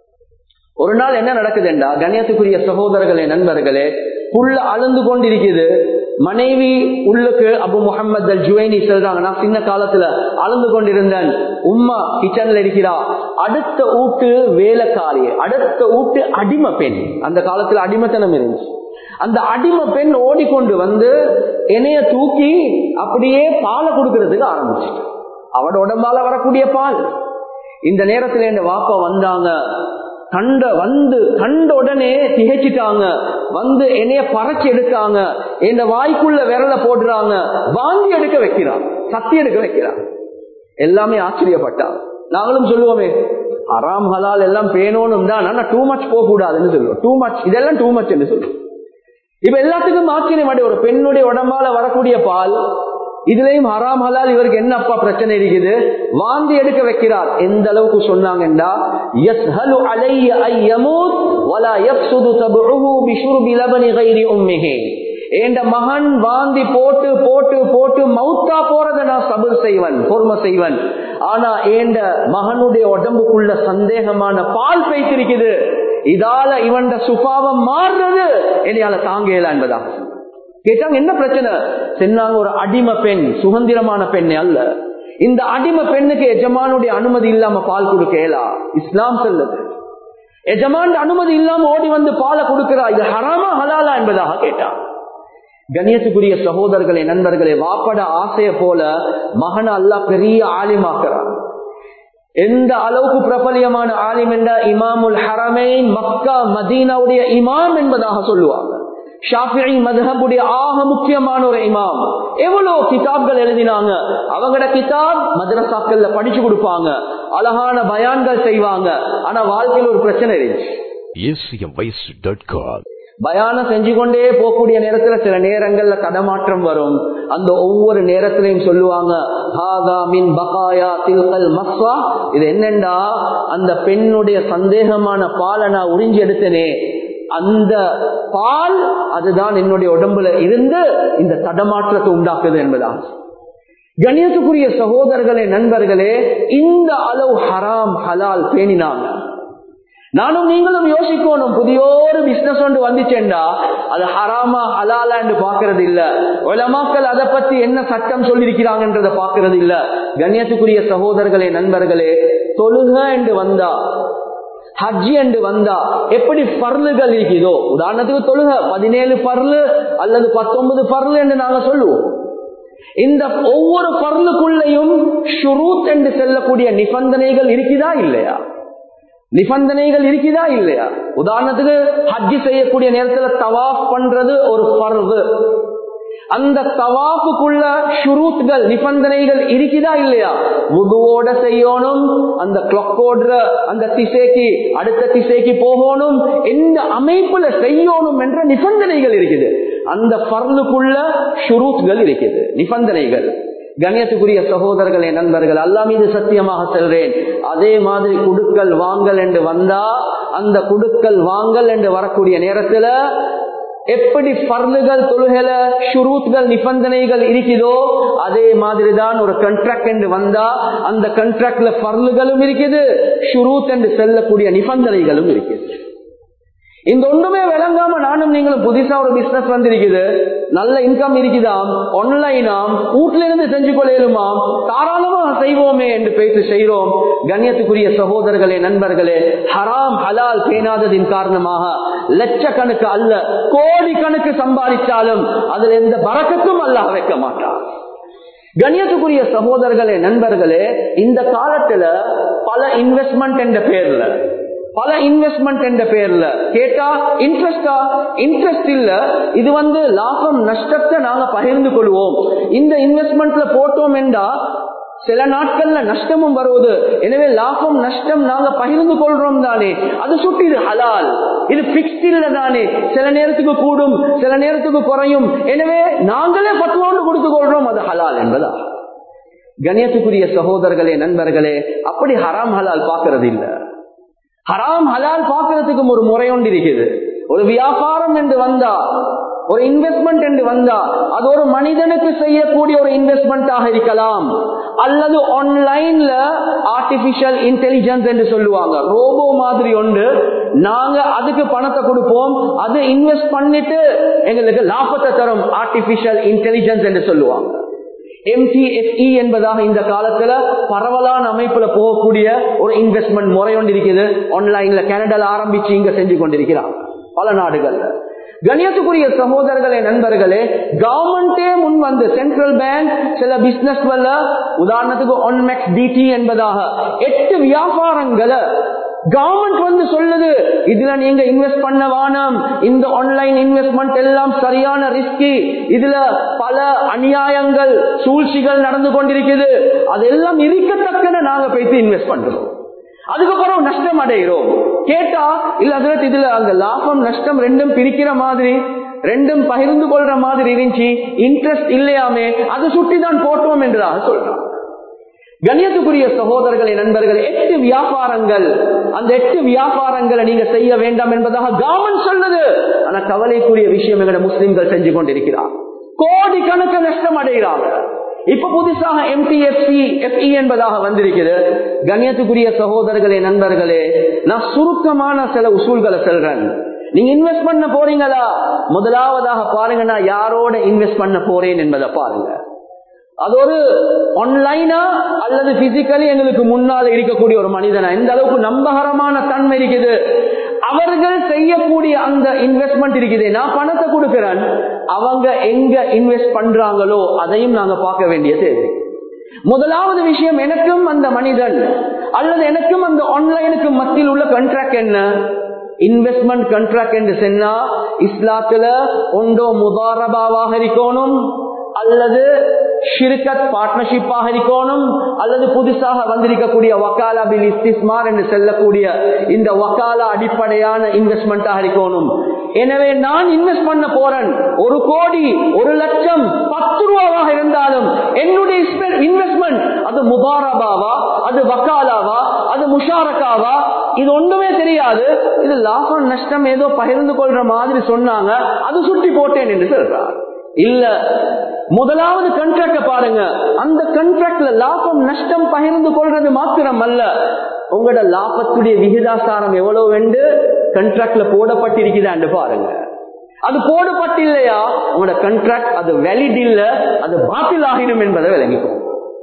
ஒரு நாள் என்ன நடக்குதுண்டா கண்ணியத்துக்குரிய சகோதரர்களே நண்பர்களே புள்ள அழுந்து கொண்டிருக்குது மனைவி உள்ளுக்கு அபு முகமது அல் ஜுவைனி சொல்றாங்க நான் சின்ன காலத்துல அழுந்து கொண்டிருந்தேன் உம்மா கிச்சன்ல இருக்கிறா அடுத்த ஊட்டு வேலைக்காரி அடுத்த ஊட்டு அடிமை பெண் அந்த காலத்துல அடிமைத்தனம் இருந்துச்சு அந்த அடிமை பெண் ஓடிக்கொண்டு வந்து என்னைய தூக்கி அப்படியே பாலை கொடுக்கறதுக்கு ஆரம்பிச்சு அவட உடம்பால வரக்கூடிய பால் இந்த நேரத்துல இந்த வாப்பா வந்தாங்க கண்ட வந்து கண்ட உடனே திகைச்சிட்டாங்க வந்து என்னைய பறச்சு எடுத்தாங்க இந்த வாய்க்குள்ள விரல போடுறாங்க வாந்தி எடுக்க வைக்கிறான் சத்தி எடுக்க வைக்கிறான் எல்லாமே ஆச்சரியப்பட்டாங்க நாங்களும் சொல்லுவோமே அறாம் ஹலால் எல்லாம் பேணணும் தான் ஆனா டூ மச் போக கூடாதுன்னு சொல்லுவோம் டூ மச் இதெல்லாம் டூ மச் என்று சொல்லுவோம் இப்ப எல்லாத்துக்கும் ஆச்சரியம் அடைய ஒரு பெண்ணுடைய உடம்பால வரக்கூடிய பால் இதுலயும் ஹராம் ஹலால் இவருக்கு என்ன அப்பா பிரச்சனை இருக்குது வாந்தி எடுக்க வைக்கிறார் எந்த அளவுக்கு சொன்னாங்கன்றா யஸ்ஹலு அலைய ஐயமூத் வலா யஃப்சுது தபுஹு பிஷுர்பி லபனி கைரி உம்மிஹி என்ற மகன் வாந்தி போட்டு போட்டு போட்டு மவுத்தா போறத நான் சபர் செய்வன் பொறுமை செய்வன் ஆனா ஏண்ட மகனுடைய உடம்புக்குள்ள சந்தேகமான பால் பேய்த்திருக்குது இதால இவன் சுபாவம் மாறுறது என்னையால தாங்கல என்பதா கேட்டாங்க என்ன பிரச்சனை சொன்னாங்க ஒரு அடிமை பெண் சுதந்திரமான பெண் அல்ல இந்த அடிமை பெண்ணுக்கு எஜமானுடைய அனுமதி இல்லாம பால் கொடுக்கலா இஸ்லாம் சொல்லுது எஜமான் அனுமதி இல்லாம ஓடி வந்து பாலை கொடுக்கிறா இது ஹராமா ஹலாலா என்பதாக கேட்டான் கண்ணியத்துக்குரிய சகோதரர்களே நண்பர்களே வாப்பட ஆசைய போல மகன அல்லா பெரிய ஆலிமாக்குறான் எந்த அளவுக்கு பிரபலியமான ஆலிம் என்ற இமாமுல் ஹரமைன் மக்கா மதீனாவுடைய இமாம் என்பதாக சொல்லுவாங்க ஷாஃபி மதஹபுடைய ஆக முக்கியமான ஒரு இமாம் எவ்வளவு கிதாப்கள் எழுதினாங்க அவங்களோட கிதாப் மதரசாக்கள்ல படிச்சு கொடுப்பாங்க அழகான பயான்கள் செய்வாங்க ஆனா வாழ்க்கையில் ஒரு பிரச்சனை இருந்துச்சு பயானம் செஞ்சு கொண்டே போகக்கூடிய நேரத்துல சில நேரங்கள்ல தடமாற்றம் வரும் அந்த ஒவ்வொரு நேரத்திலையும் சொல்லுவாங்க இது என்னண்டா அந்த பெண்ணுடைய சந்தேகமான பாலை நான் உறிஞ்சி எடுத்தனே அந்த பால் அதுதான் என்னுடைய உடம்புல இருந்து இந்த தடமாற்றத்தை உண்டாக்குது என்பதா கணியத்துக்குரிய சகோதரர்களே நண்பர்களே இந்த அளவு ஹர ஹராம் ஹலால் பேணினாங்க நானும் நீங்களும் யோசிக்கணும் புதிய ஒரு பிசினஸ் ஒன்று வந்துச்சேண்டா அது ஹராமா ஹலாலா என்று பாக்குறது இல்ல உலமாக்கள் அதை பத்தி என்ன சட்டம் சொல்லியிருக்கிறாங்கன்றத பாக்குறது இல்ல கண்ணியத்துக்குரிய சகோதரர்களே நண்பர்களே தொழுக என்று வந்தா ஹஜ் என்று வந்தா எப்படி பர்லுகள் இருக்குதோ உதாரணத்துக்கு தொழுக பதினேழு பர்லு அல்லது பத்தொன்பது பர்லு என்று நாங்க சொல்லுவோம் இந்த ஒவ்வொரு பர்லுக்குள்ளையும் ஷுரூத் என்று செல்லக்கூடிய நிபந்தனைகள் இருக்குதா இல்லையா நிபந்தனைகள் இருக்குதா இல்லையா உதாரணத்துக்கு ஹஜ்ஜி செய்யக்கூடிய நேரத்துல தவாஃப் பண்றது ஒரு பர்வு அந்த தவாப்புக்குள்ள ஷுரூத்கள் நிபந்தனைகள் இருக்குதா இல்லையா முதுவோட செய்யணும் அந்த கிளக்கோடுற அந்த திசைக்கு அடுத்த திசைக்கு போகணும் எந்த அமைப்புல செய்யணும் என்ற நிபந்தனைகள் இருக்குது அந்த பர்லுக்குள்ள ஷுரூத்கள் இருக்குது நிபந்தனைகள் கண்ணியத்துக்குரிய சகோதரர்களே நண்பர்கள் அல்லா மீது சத்தியமாக செல்றேன் அதே மாதிரி குடுக்கல் வாங்கல் என்று வந்தா அந்த குடுக்கல் வாங்கல் என்று வரக்கூடிய நேரத்துல எப்படி பர்லுகள் தொழுகல ஷுரூத்கள் நிபந்தனைகள் இருக்குதோ அதே மாதிரி தான் ஒரு கண்ட்ராக்ட் என்று வந்தா அந்த கண்ட்ராக்ட்ல பர்லுகளும் இருக்குது ஷுரூத் என்று செல்லக்கூடிய நிபந்தனைகளும் இருக்குது இந்த ஒன்றுமே விளங்காம நானும் நீங்களும் புதுசா ஒரு பிசினஸ் வந்திருக்குது நல்ல இன்கம் இருக்குதாம் ஆன்லைனாம் வீட்டுல இருந்து செஞ்சு கொள்ளையிலுமாம் தாராளமா செய்வோமே என்று பேசி செய்கிறோம் கண்ணியத்துக்குரிய சகோதரர்களே நண்பர்களே ஹராம் ஹலால் பேணாததின் காரணமாக லட்சக்கணக்கு அல்ல கோடி கணக்கு சம்பாதிச்சாலும் அதுல எந்த பறக்கத்தும் அல்லாஹ் வைக்க மாட்டான் கண்ணியத்துக்குரிய சகோதரர்களே நண்பர்களே இந்த காலத்துல பல இன்வெஸ்ட்மெண்ட் என்ற பேர்ல பல இன்வெஸ்ட்மெண்ட் என்ற பேர்ல கேட்டா இன்ட்ரெஸ்டா இன்ட்ரெஸ்ட் இல்ல இது வந்து லாபம் நஷ்டத்தை நாங்க பகிர்ந்து கொள்வோம் இந்த இன்வெஸ்ட்மெண்ட்ல போட்டோம் என்றா சில நாட்கள்ல நஷ்டமும் வருவது எனவே லாபம் நஷ்டம் நாங்க பகிர்ந்து கொள்றோம் தானே அது சுட்டி இது ஹலால் இது பிக்ஸ்ட் இல்ல தானே சில நேரத்துக்கு கூடும் சில நேரத்துக்கு குறையும் எனவே நாங்களே பத்துவாண்டு கொடுத்து கொள்றோம் அது ஹலால் என்பதா கணியத்துக்குரிய சகோதரர்களே நண்பர்களே அப்படி ஹராம் ஹலால் பாக்குறது இல்லை ஹராம் ஹலால் பாக்குறதுக்கும் ஒரு முறை ஒன்று இருக்குது ஒரு வியாபாரம் என்று வந்தா ஒரு இன்வெஸ்ட்மெண்ட் என்று வந்தா அது ஒரு மனிதனுக்கு செய்யக்கூடிய ஒரு இன்வெஸ்ட்மெண்டாக இருக்கலாம் அல்லது ஆன்லைன்ல ஆர்டிபிஷியல் இன்டெலிஜென்ஸ் என்று சொல்லுவாங்க ரோபோ மாதிரி ஒன்று நாங்க அதுக்கு பணத்தை கொடுப்போம் அது இன்வெஸ்ட் பண்ணிட்டு எங்களுக்கு லாபத்தை தரும் ஆர்டிபிஷியல் இன்டெலிஜென்ஸ் என்று சொல்லுவாங்க எம்டிஎஸ்இ என்பதாக இந்த காலத்துல பரவலான அமைப்புல போகக்கூடிய ஒரு இன்வெஸ்ட்மெண்ட் முறை ஒன்று இருக்குது ஆன்லைன்ல கனடால ஆரம்பிச்சு இங்க செஞ்சு கொண்டிருக்கிறாங்க பல நாடுகள்ல கணியத்துக்குரிய சகோதரர்களே நண்பர்களே கவர்மெண்டே முன் வந்து சென்ட்ரல் பேங்க் சில பிசினஸ் உதாரணத்துக்கு ஒன்மெக்ஸ் டிடி என்பதாக எட்டு வியாபாரங்களை கவர்மெண்ட் வந்து சொல்லுது இதுல நீங்க இன்வெஸ்ட் பண்ண வானம் இந்த ஆன்லைன் இன்வெஸ்ட்மெண்ட் எல்லாம் சரியான ரிஸ்கி இதுல பல அநியாயங்கள் சூழ்ச்சிகள் நடந்து கொண்டிருக்குது அதெல்லாம் இருக்கத்தக்கன நாங்க போயிட்டு இன்வெஸ்ட் பண்றோம் அதுக்கப்புறம் நஷ்டம் அடைகிறோம் கேட்டா இல்ல அதற்கு இதுல அந்த லாபம் நஷ்டம் ரெண்டும் பிரிக்கிற மாதிரி ரெண்டும் பகிர்ந்து கொள்ற மாதிரி இருந்துச்சு இன்ட்ரெஸ்ட் இல்லையாமே அதை சுட்டி தான் போட்டோம் என்றுதான் சொல்றான் கண்ணியத்துக்குரிய சகோதரர்களே நண்பர்கள் எட்டு வியாபாரங்கள் அந்த எட்டு வியாபாரங்களை நீங்க செய்ய வேண்டாம் என்பதாக கவர்மெண்ட் சொன்னது ஆனா கவலைக்குரிய விஷயம் எங்கட முஸ்லிம்கள் செஞ்சு கொண்டிருக்கிறார் கோடி கணக்கு நஷ்டம் அடைகிறாங்க இப்ப புதுசாக எம்டிஎஃப்சி எஃப்இ என்பதாக வந்திருக்கிறது கண்ணியத்துக்குரிய சகோதரர்களே நண்பர்களே நான் சுருக்கமான சில உசூல்களை சொல்றேன் நீங்க இன்வெஸ்ட் பண்ண போறீங்களா முதலாவதாக பாருங்க நான் யாரோட இன்வெஸ்ட் பண்ண போறேன் என்பதை பாருங்க அது ஒரு ஆன்லைனா அல்லது பிசிக்கலி எங்களுக்கு முன்னால இருக்கக்கூடிய ஒரு மனிதனா எந்த அளவுக்கு நம்பகரமான தன்மை இருக்குது அவர்கள் செய்யக்கூடிய அந்த இன்வெஸ்ட்மெண்ட் இருக்குது நான் பணத்தை கொடுக்கிறேன் அவங்க எங்க இன்வெஸ்ட் பண்றாங்களோ அதையும் நாங்க பார்க்க வேண்டிய தேவை முதலாவது விஷயம் எனக்கும் அந்த மனிதன் அல்லது எனக்கும் அந்த ஆன்லைனுக்கு மத்தியில் உள்ள கண்ட்ராக்ட் என்ன இன்வெஸ்ட்மெண்ட் கண்ட்ராக்ட் என்று சொன்னா இஸ்லாத்துல ஒன்றோ முதாரபாவாக இருக்கணும் அல்லது ஷிர்கத் பார்ட்னர்ஷிப்பாக இருக்கணும் அல்லது புதுசாக வந்திருக்கக்கூடிய வக்காலா பில் இஸ்திஸ்மார் என்று செல்லக்கூடிய இந்த வக்காலா அடிப்படையான இன்வெஸ்ட்மெண்டாக இருக்கணும் எனவே நான் இன்வெஸ்ட் பண்ண போறேன் ஒரு கோடி ஒரு லட்சம் பத்து ரூபாவாக இருந்தாலும் என்னுடைய இன்வெஸ்ட்மெண்ட் அது முபாரபாவா அது வக்காலாவா அது முஷாரக்காவா இது ஒண்ணுமே தெரியாது இது லாபம் நஷ்டம் ஏதோ பகிர்ந்து கொள்ற மாதிரி சொன்னாங்க அது சுட்டி போட்டேன் என்று சொல்றார் இல்ல முதலாவது கண்ட்ராக்ட பாருங்க அந்த கண்ட்ராக்ட்ல லாபம் நஷ்டம் பகிர்ந்து கொள்றது மாத்திரம் அல்ல உங்களோட லாபத்துடைய விகிதாசாரம் எவ்வளவு என்று கண்ட்ராக்ட்ல போடப்பட்டிருக்குதான்னு பாருங்க அது போடப்பட்டில்லையா உங்களோட கண்ட்ராக்ட் அது வேலிட் இல்ல அது பாத்தில் ஆகிடும் என்பதை விளங்கிக்கும்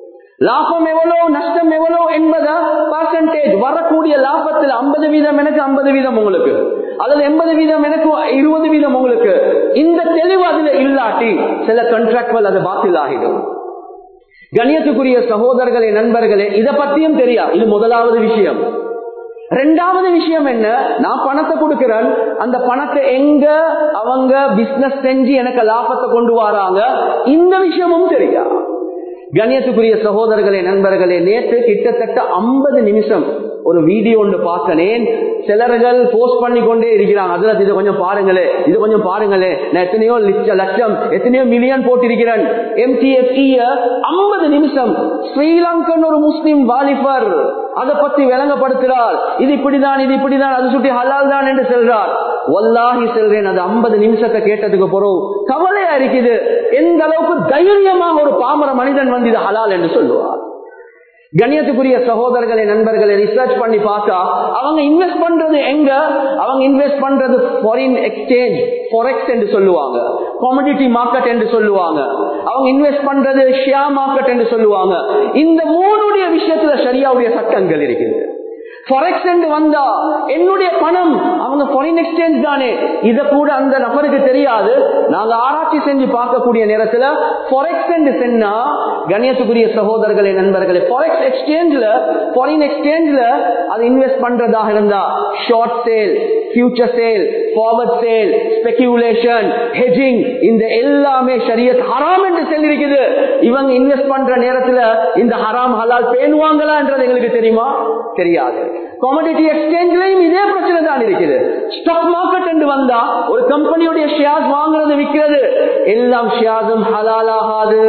லாபம் எவ்வளவு நஷ்டம் எவ்வளவு என்பதா பர்சன்டேஜ் வரக்கூடிய லாபத்தில் ஐம்பது வீதம் எனக்கு ஐம்பது வீதம் உங்களுக்கு அல்லது எண்பது வீதம் எனக்கு இருபது வீதம் உங்களுக்கு இந்த தெளிவு அதுல இல்லாட்டி சில கண்ட்ராக்ட்கள் அது பாத்தில் ஆகிடும் கணியத்துக்குரிய சகோதரர்களே நண்பர்களே இதை பத்தியும் தெரியா இது முதலாவது விஷயம் ரெண்டாவது விஷயம் என்ன நான் பணத்தை கொடுக்கிறேன் அந்த பணத்தை எங்க அவங்க பிசினஸ் செஞ்சு எனக்கு லாபத்தை கொண்டு வராங்க இந்த விஷயமும் தெரியா கண்ணியத்துக்குரிய சகோதரர்களே நண்பர்களே நேற்று கிட்டத்தட்ட ஐம்பது நிமிஷம் ஒரு வீடியோ ஒன்று பார்த்தனேன் சிலர்கள் போஸ்ட் பண்ணி கொண்டே இருக்கிறாங்க அதுல இது கொஞ்சம் பாருங்களே இது கொஞ்சம் பாருங்களே நான் எத்தனையோ லட்ச லட்சம் எத்தனையோ மில்லியன் போட்டிருக்கிறேன் எம்டிஎஃப்இ ஐம்பது நிமிஷம் ஸ்ரீலங்கன் ஒரு முஸ்லிம் வாலிபர் அதை பத்தி விளங்கப்படுத்துறார் இது இப்படிதான் இது இப்படிதான் அது சுட்டி ஹலால் தான் என்று சொல்றார் ஒல்லாகி செல்றேன் அது ஐம்பது நிமிஷத்தை கேட்டதுக்கு பிறகு கவலையா இருக்குது எந்த அளவுக்கு தைரியமாக ஒரு பாமர மனிதன் வந்து இது ஹலால் என்று சொல்லுவார் கண்ணியத்துக்குரிய சகோதரர்களை நண்பர்களை ரிசர்ச் பண்ணி பார்த்தா அவங்க இன்வெஸ்ட் பண்றது எங்க அவங்க இன்வெஸ்ட் பண்றது ஃபாரின் எக்ஸ்சேஞ்ச் ஃபாரெக்ஸ் என்று சொல்லுவாங்க காமடிட்டி மார்க்கெட் என்று சொல்லுவாங்க அவங்க இன்வெஸ்ட் பண்றது ஷேர் மார்க்கெட் என்று சொல்லுவாங்க இந்த மூணுடைய விஷயத்துல சரியாவுடைய சட்டங்கள் இருக்குது ஃபாரெக்ஸ் என்று வந்தா என்னுடைய பணம் அவங்க ஃபாரின் எக்ஸ்சேஞ்ச் தானே இத கூட அந்த நபருக்கு தெரியாது நாங்க ஆராய்ச்சி செஞ்சு பார்க்கக்கூடிய நேரத்துல ஃபாரெக்ஸ் என்று சொன்னா கண்ணியத்துக்குரிய சகோதரர்களே நண்பர்களே ஃபாரெக்ஸ் எக்ஸ்சேஞ்ச்ல ஃபாரின் எக்ஸ்சேஞ்ச்ல அது இன்வெஸ்ட் பண்றதாக இருந்தா short sale future sale forward sale speculation hedging இந்த எல்லாமே ஷரியத் ஹராம் என்று சொல்லியிருக்குது இவங்க இன்வெஸ்ட் பண்ற நேரத்துல இந்த ஹராம் ஹலால் பேணுவாங்களா என்றது எங்களுக்கு தெரியுமா தெரியாது காமடிட்டி எக்ஸ்சேஞ்ச்லயும் இதே பிரச்சனை தான் இருக்குது ஸ்டாக் மார்க்கெட் என்று வந்தா ஒரு கம்பெனியுடைய ஷேர்ஸ் வாங்குறது விற்கிறது எல்லாம் ஷேர்ஸும் ஹலால் ஆகாது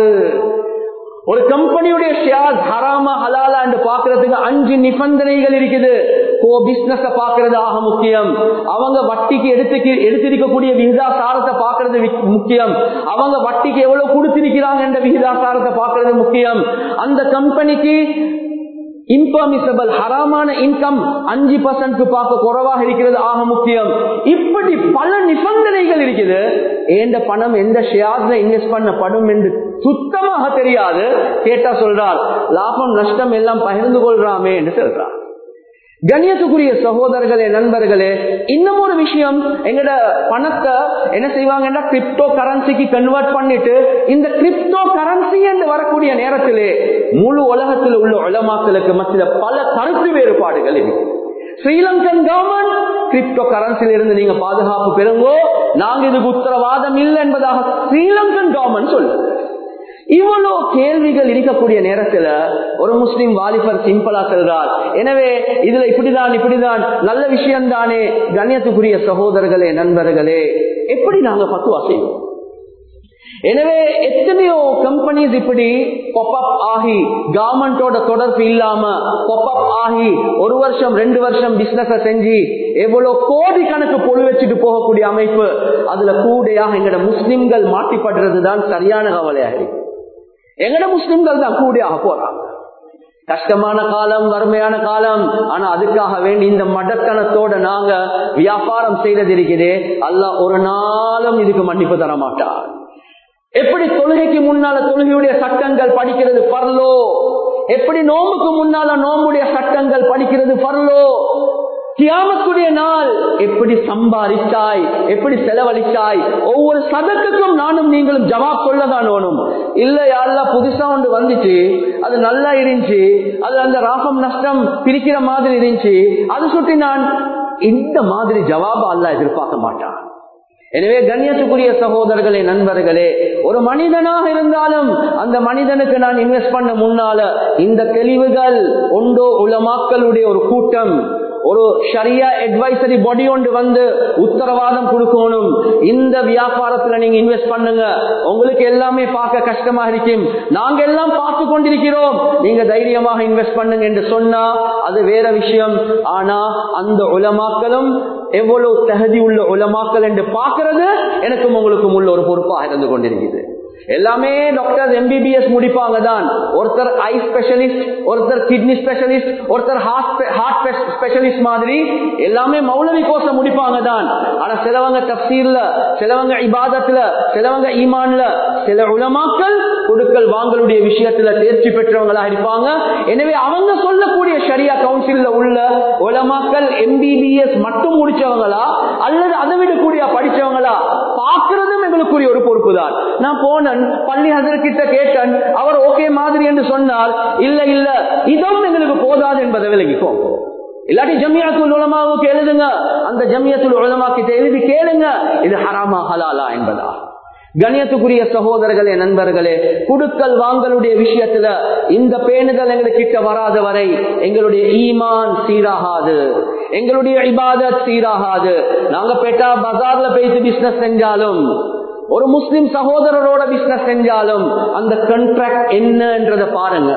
ஒரு கம்பெனியுடைய ஷேர் ஹராமா ஹலாலா என்று பாக்குறதுக்கு அஞ்சு நிபந்தனைகள் இருக்குது கோ பிசினஸ் பாக்குறது ஆக முக்கியம் அவங்க வட்டிக்கு எடுத்து எடுத்திருக்கக்கூடிய விகிதாசாரத்தை பாக்குறது முக்கியம் அவங்க வட்டிக்கு எவ்வளவு கொடுத்திருக்கிறாங்க என்ற விகிதாசாரத்தை பாக்குறது முக்கியம் அந்த கம்பெனிக்கு இன்பர்மிசபிள் ஹராமான இன்கம் அஞ்சு பர்சன்ட் பார்க்க குறைவாக இருக்கிறது ஆக முக்கியம் இப்படி பல நிபந்தனைகள் இருக்குது ஏண்ட பணம் எந்த ஷேர்ஸ்ல இன்வெஸ்ட் பண்ணப்படும் என்று சுத்தமாக தெரியாது கேட்டா சொல்றார் லாபம் நஷ்டம் எல்லாம் பகிர்ந்து கொள்றாமே என்று சொல்றார் கண்ணியத்துக்குரிய சகோதரர்களே நண்பர்களே இன்னும் ஒரு விஷயம் எங்கட பணத்தை என்ன செய்வாங்கன்னா கிரிப்டோ கரன்சிக்கு கன்வெர்ட் பண்ணிட்டு இந்த கிரிப்டோ கரன்சி என்று வரக்கூடிய நேரத்திலே முழு உலகத்தில் உள்ள உலமாக்களுக்கு மத்திய பல கருத்து வேறுபாடுகள் இருக்கு ஸ்ரீலங்கன் கவர்மெண்ட் கிரிப்டோ கரன்சில இருந்து நீங்க பாதுகாப்பு பெறுங்கோ நாங்க இதுக்கு உத்தரவாதம் இல்லை என்பதாக ஸ்ரீலங்கன் கவர்மெண்ட் சொல்லுது இவ்வளவு கேள்விகள் இருக்கக்கூடிய நேரத்துல ஒரு முஸ்லிம் வாலிபர் சிம்பிளா செல்றார் எனவே இதுல இப்படிதான் இப்படிதான் நல்ல விஷயம் தானே கண்ணியத்துக்குரிய சகோதரர்களே நண்பர்களே எப்படி நாங்க பத்துவா செய்வோம் எனவே எத்தனையோ கம்பெனிஸ் இப்படி பாப் ஆகி கவர்மெண்டோட தொடர்பு இல்லாம பாப் ஆகி ஒரு வருஷம் ரெண்டு வருஷம் பிசினஸ் செஞ்சு எவ்வளவு கோடி கணக்கு பொழு வச்சுட்டு போகக்கூடிய அமைப்பு அதுல கூடையாக எங்கட முஸ்லிம்கள் மாட்டிப்படுறதுதான் சரியான கவலையாக இருக்கு எங்கட முஸ்லிம்கள் தான் கூடியாக போறாங்க கஷ்டமான காலம் வறுமையான காலம் ஆனா அதுக்காக வேண்டி இந்த மடத்தனத்தோட நாங்க வியாபாரம் செய்யறது இருக்கிறே அல்ல ஒரு நாளும் இதுக்கு மன்னிப்பு தர மாட்டார் எப்படி தொழுகைக்கு முன்னால தொழுகையுடைய சட்டங்கள் படிக்கிறது பரலோ எப்படி நோம்புக்கு முன்னால நோம்புடைய சட்டங்கள் படிக்கிறது பரலோ கியாமத்துடைய நாள் எப்படி சம்பாதிச்சாய் எப்படி செலவழிச்சாய் ஒவ்வொரு சதத்துக்கும் நானும் நீங்களும் ஜவாப் சொல்லதான் வேணும் இல்ல யாரெல்லாம் புதுசா ஒன்று வந்துச்சு அது நல்லா இருந்துச்சு அது அந்த ராகம் நஷ்டம் பிரிக்கிற மாதிரி இருந்துச்சு அது சுட்டி நான் இந்த மாதிரி ஜவாப அல்ல எதிர்பார்க்க மாட்டான் எனவே கண்ணியத்துக்குரிய சகோதரர்களே நண்பர்களே ஒரு மனிதனாக இருந்தாலும் அந்த மனிதனுக்கு நான் இன்வெஸ்ட் பண்ண முன்னால இந்த தெளிவுகள் ஒன்றோ உலமாக்களுடைய ஒரு கூட்டம் ஒரு ஷரியா அட்வைசரி பாடி ஒன்று வந்து உத்தரவாதம் கொடுக்கணும் இந்த வியாபாரத்துல நீங்க இன்வெஸ்ட் பண்ணுங்க உங்களுக்கு எல்லாமே பார்க்க கஷ்டமா இருக்கும் நாங்க எல்லாம் பார்த்து கொண்டிருக்கிறோம் நீங்க தைரியமாக இன்வெஸ்ட் பண்ணுங்க என்று சொன்னா அது வேற விஷயம் ஆனா அந்த உலமாக்களும் எவ்வளவு தகுதி உள்ள உலமாக்கள் என்று பார்க்கிறது எனக்கும் உங்களுக்கும் உள்ள ஒரு பொறுப்பாக இருந்து கொண்டிருக்கிறது எல்லாமே டாக்டர் எம்பிபிஎஸ் முடிப்பாங்க தான் ஒருத்தர் ஐ ஸ்பெஷலிஸ்ட் ஒருத்தர் கிட்னி ஸ்பெஷலிஸ்ட் ஒருத்தர் ஹார்ட் ஸ்பெஷலிஸ்ட் மாதிரி எல்லாமே மௌலவி கோர்ஸ் முடிப்பாங்க தான் ஆனா சிலவங்க தப்சீர்ல சிலவங்க இபாதத்துல சிலவங்க ஈமான்ல சில உலமாக்கள் கொடுக்கல் வாங்கலுடைய விஷயத்துல தேர்ச்சி பெற்றவங்களா இருப்பாங்க எனவே அவங்க சொல்லக்கூடிய ஷரியா கவுன்சில்ல உள்ள உலமாக்கள் எம்பிபிஎஸ் மட்டும் முடிச்சவங்களா அல்லது அதை விட கூடிய படிச்சவங்களா பாக்குறதும் எங்களுக்குரிய ஒரு பொறுப்பு தான் நான் போனேன் பள்ளி ஹசர்கிட்ட கேட்டேன் அவர் ஓகே மாதிரி என்று சொன்னார் இல்ல இல்ல இதுவும் எங்களுக்கு போதாது என்பதை விலகிக்கும் இல்லாட்டி ஜமியாத்துல் உலமாவுக்கு எழுதுங்க அந்த ஜமியத்துல் உலமா கிட்ட எழுதி கேளுங்க இது ஹராமா ஹலாலா என்பதா கணியத்துக்குரிய சகோதரர்களே நண்பர்களே குடுக்கல் வாங்கலுடைய விஷயத்துல இந்த பேணுதல் எங்களுக்கு கிட்ட வராத வரை எங்களுடைய ஈமான் சீராகாது எங்களுடைய இபாதத் சீராகாது நாங்க பேட்டா பஜார்ல போயிட்டு பிசினஸ் செஞ்சாலும் ஒரு முஸ்லிம் சகோதரரோட பிசினஸ் செஞ்சாலும் அந்த கண்ட்ராக்ட் என்னன்றத பாருங்க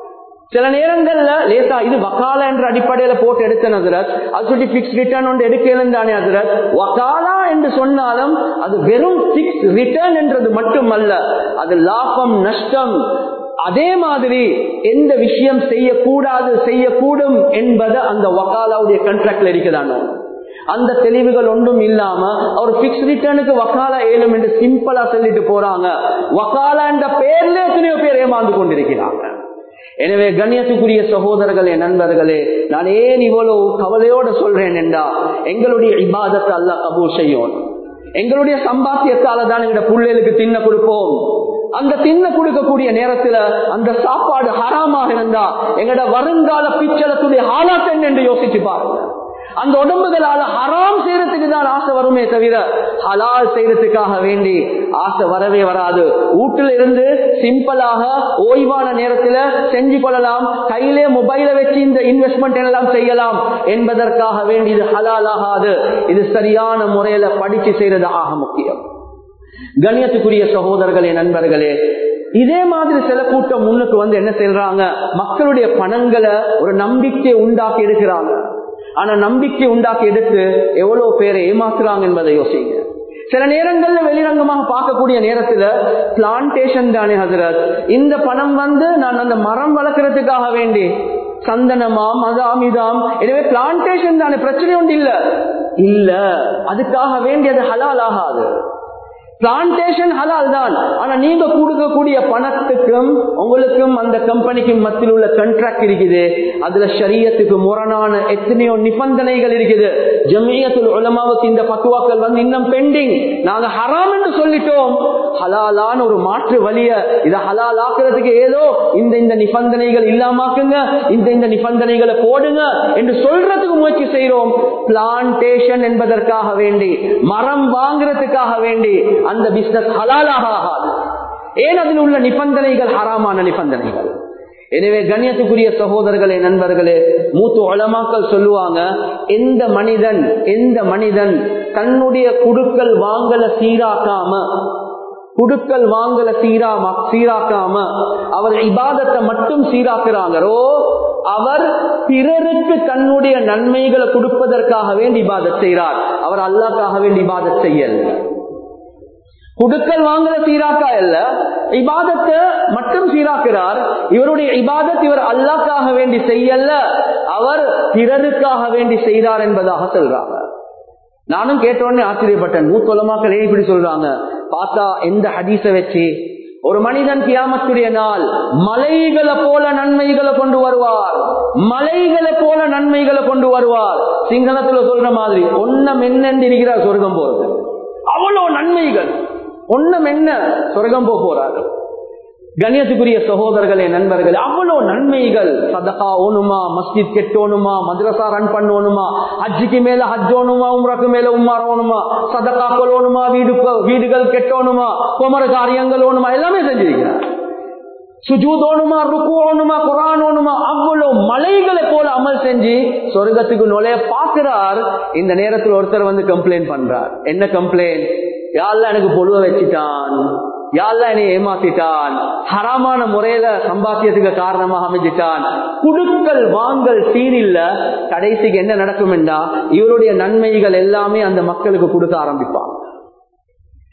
சில நேரங்கள்ல லேசா இது வக்காலா என்ற அடிப்படையில போட்டு எடுத்த நதுரத் அது சொல்லி பிக்ஸ் ரிட்டர்ன் ஒன்று எடுக்கணும் தானே அதுரத் வக்காலா என்று சொன்னாலும் அது வெறும் பிக்ஸ் ரிட்டர்ன் என்றது மட்டுமல்ல அது லாபம் நஷ்டம் அதே மாதிரி எந்த விஷயம் செய்யக்கூடாது செய்யக்கூடும் என்பது அந்த வக்காலாவுடைய கண்ட்ராக்ட்ல இருக்குதானோ அந்த தெளிவுகள் ஒன்றும் இல்லாம அவர் பிக்ஸ் ரிட்டர்னுக்கு வக்காலா ஏழும் என்று சிம்பிளா சொல்லிட்டு போறாங்க வக்காலா என்ற பேர்ல எத்தனையோ பேர் ஏமாந்து கொண்டிருக்கிறாங்க எனவே கண்ணியத்துக்குரிய சகோதரர்களே நண்பர்களே நான் ஏன் இவ்வளவு கவலையோட சொல்றேன் என்றா எங்களுடைய இபாதத்தை அல்ல கபூல் செய்யும் எங்களுடைய சம்பாத்தியத்தால தான் எங்க பிள்ளைகளுக்கு தின்ன கொடுப்போம் அந்த தின்ன கொடுக்கக்கூடிய நேரத்துல அந்த சாப்பாடு ஹராமாக இருந்தா எங்கட வருங்கால பிச்சலத்துடைய ஹாலாத் என்ன என்று யோசிச்சு பாருங்க அந்த உடம்புகளால ஹராம் செய்யறதுக்கு தான் ஆசை வருமே தவிர ஹலால் செய்யறதுக்காக வேண்டி ஆசை வரவே வராது வீட்டுல இருந்து சிம்பிளாக ஓய்வான நேரத்துல செஞ்சு கொள்ளலாம் கையிலே மொபைல வச்சு இந்த இன்வெஸ்ட்மெண்ட் எல்லாம் செய்யலாம் என்பதற்காக வேண்டி இது ஹலால் ஆகாது இது சரியான முறையில படிச்சு செய்யறது ஆக முக்கியம் கண்ணியத்துக்குரிய சகோதரர்களே நண்பர்களே இதே மாதிரி சில கூட்டம் முன்னுக்கு வந்து என்ன செய்யறாங்க மக்களுடைய பணங்களை ஒரு நம்பிக்கை உண்டாக்கி எடுக்கிறாங்க ஆனா நம்பிக்கை உண்டாக்கி எடுத்து எவ்வளவு பேரை ஏமாத்துறாங்க என்பதை யோசிங்க சில நேரங்கள்ல வெளிரங்கமாக பார்க்கக்கூடிய நேரத்துல பிளான்டேஷன் தானே ஹசரத் இந்த பணம் வந்து நான் அந்த மரம் வளர்க்கறதுக்காக வேண்டி சந்தனமாம் அதாம் இதாம் எனவே பிளான்டேஷன் தானே பிரச்சனை ஒன்று இல்ல இல்ல அதுக்காக வேண்டி அது ஹலால் ஆகாது பிளான்டேஷன் ஹலால் தான் ஆனா நீங்க கொடுக்கக்கூடிய பணத்துக்கும் உங்களுக்கும் அந்த கம்பெனிக்கும் மத்தியில் உள்ள கண்ட்ராக்ட் இருக்குது அதுல சரியத்துக்கு முரணான எத்தனையோ நிபந்தனைகள் இருக்குது ஜமியத்துல் உலமாவுக்கு இந்த பக்குவாக்கள் வந்து இன்னும் பெண்டிங் நாங்க ஹராம் என்று சொல்லிட்டோம் ஹலாலான ஒரு மாற்று வழிய இதை ஹலால் ஆக்குறதுக்கு ஏதோ இந்த இந்த நிபந்தனைகள் இல்லாமாக்குங்க இந்த இந்த நிபந்தனைகளை போடுங்க என்று சொல்றதுக்கு முயற்சி செய்யறோம் பிளான்டேஷன் என்பதற்காக வேண்டி மரம் வாங்குறதுக்காக வேண்டி அந்த பிசினஸ் ஹலாலாக ஆகாது ஏன் அதில் உள்ள நிபந்தனைகள் ஹராமான நிபந்தனைகள் எனவே கண்ணியத்துக்குரிய சகோதரர்களே நண்பர்களே மூத்து உளமாக்கள் சொல்லுவாங்க எந்த மனிதன் எந்த மனிதன் தன்னுடைய குடுக்கல் வாங்கல சீராக்காம குடுக்கல் வாங்கல சீராம சீராக்காம அவர் இபாதத்தை மட்டும் சீராக்குறாங்களோ அவர் பிறருக்கு தன்னுடைய நன்மைகளை கொடுப்பதற்காக வேண்டி இபாதத் செய்கிறார் அவர் அல்லாக்காக வேண்டி இபாதத் செய்யல குடுக்கல் வாங்குற சீராக்கா இல்ல இபாதத்தை மட்டும் சீராக்கிறார் இவருடைய இபாதத் இவர் அல்லாக்காக வேண்டி செய்யல அவர் பிறருக்காக வேண்டி செய்தார் என்பதாக சொல்றாங்க நானும் கேட்டோடனே ஆச்சரியப்பட்டேன் மூத்தொலமாக்கள் ஏன் இப்படி சொல்றாங்க பார்த்தா எந்த ஹதீஸ வச்சு ஒரு மனிதன் கியாமத்துடைய நாள் மலைகளை போல நன்மைகளை கொண்டு வருவார் மலைகளை போல நன்மைகளை கொண்டு வருவார் சிங்களத்துல சொல்ற மாதிரி ஒன்னம் என்னென்று இருக்கிறார் சொர்க்கம் போறது அவ்வளவு நன்மைகள் ஒன்னம் என்ன சொர்க்கம் போக போறாரு கணியத்துக்குரிய சகோதரர்களே நண்பர்களே அவ்வளவு நன்மைகள் சதகா ஓணுமா மஸ்ஜித் கெட்டோணுமா மദ്രസா ரன் பண்ணணுமா ஹஜ்ஜுக்கு மேல ஹஜ்ஜோணுமா உம்ரக்கு மேல உம்மாரோணுமா சதகா கொள்ளணுமா வீடு வீடுகள் கெட்டோணுமா குமர காரியங்கள் ஓணுமா எல்லாமே செஞ்சிருக்கிறார் சுஜூதோணுமா ருக்குவோணுமா குரானோணுமா அவ்வளவு மலைகளை போல அமல் செஞ்சு சொர்க்கத்துக்கு நுழைய பாக்குறார் இந்த நேரத்தில் ஒருத்தர் வந்து கம்ப்ளைண்ட் பண்றார் என்ன கம்ப்ளைண்ட் யாரெல்லாம் எனக்கு பொழுவ வச்சுட்டான் யாரெல்லாம் என்னை ஏமாத்திட்டான் ஹராமான முறையில சம்பாத்தியத்துக்கு காரணமாக அமைஞ்சிட்டான் குடுக்கல் வாங்கல் சீரில்ல கடைசிக்கு என்ன நடக்கும் என்றா இவருடைய நன்மைகள் எல்லாமே அந்த மக்களுக்கு கொடுக்க ஆரம்பிப்பான்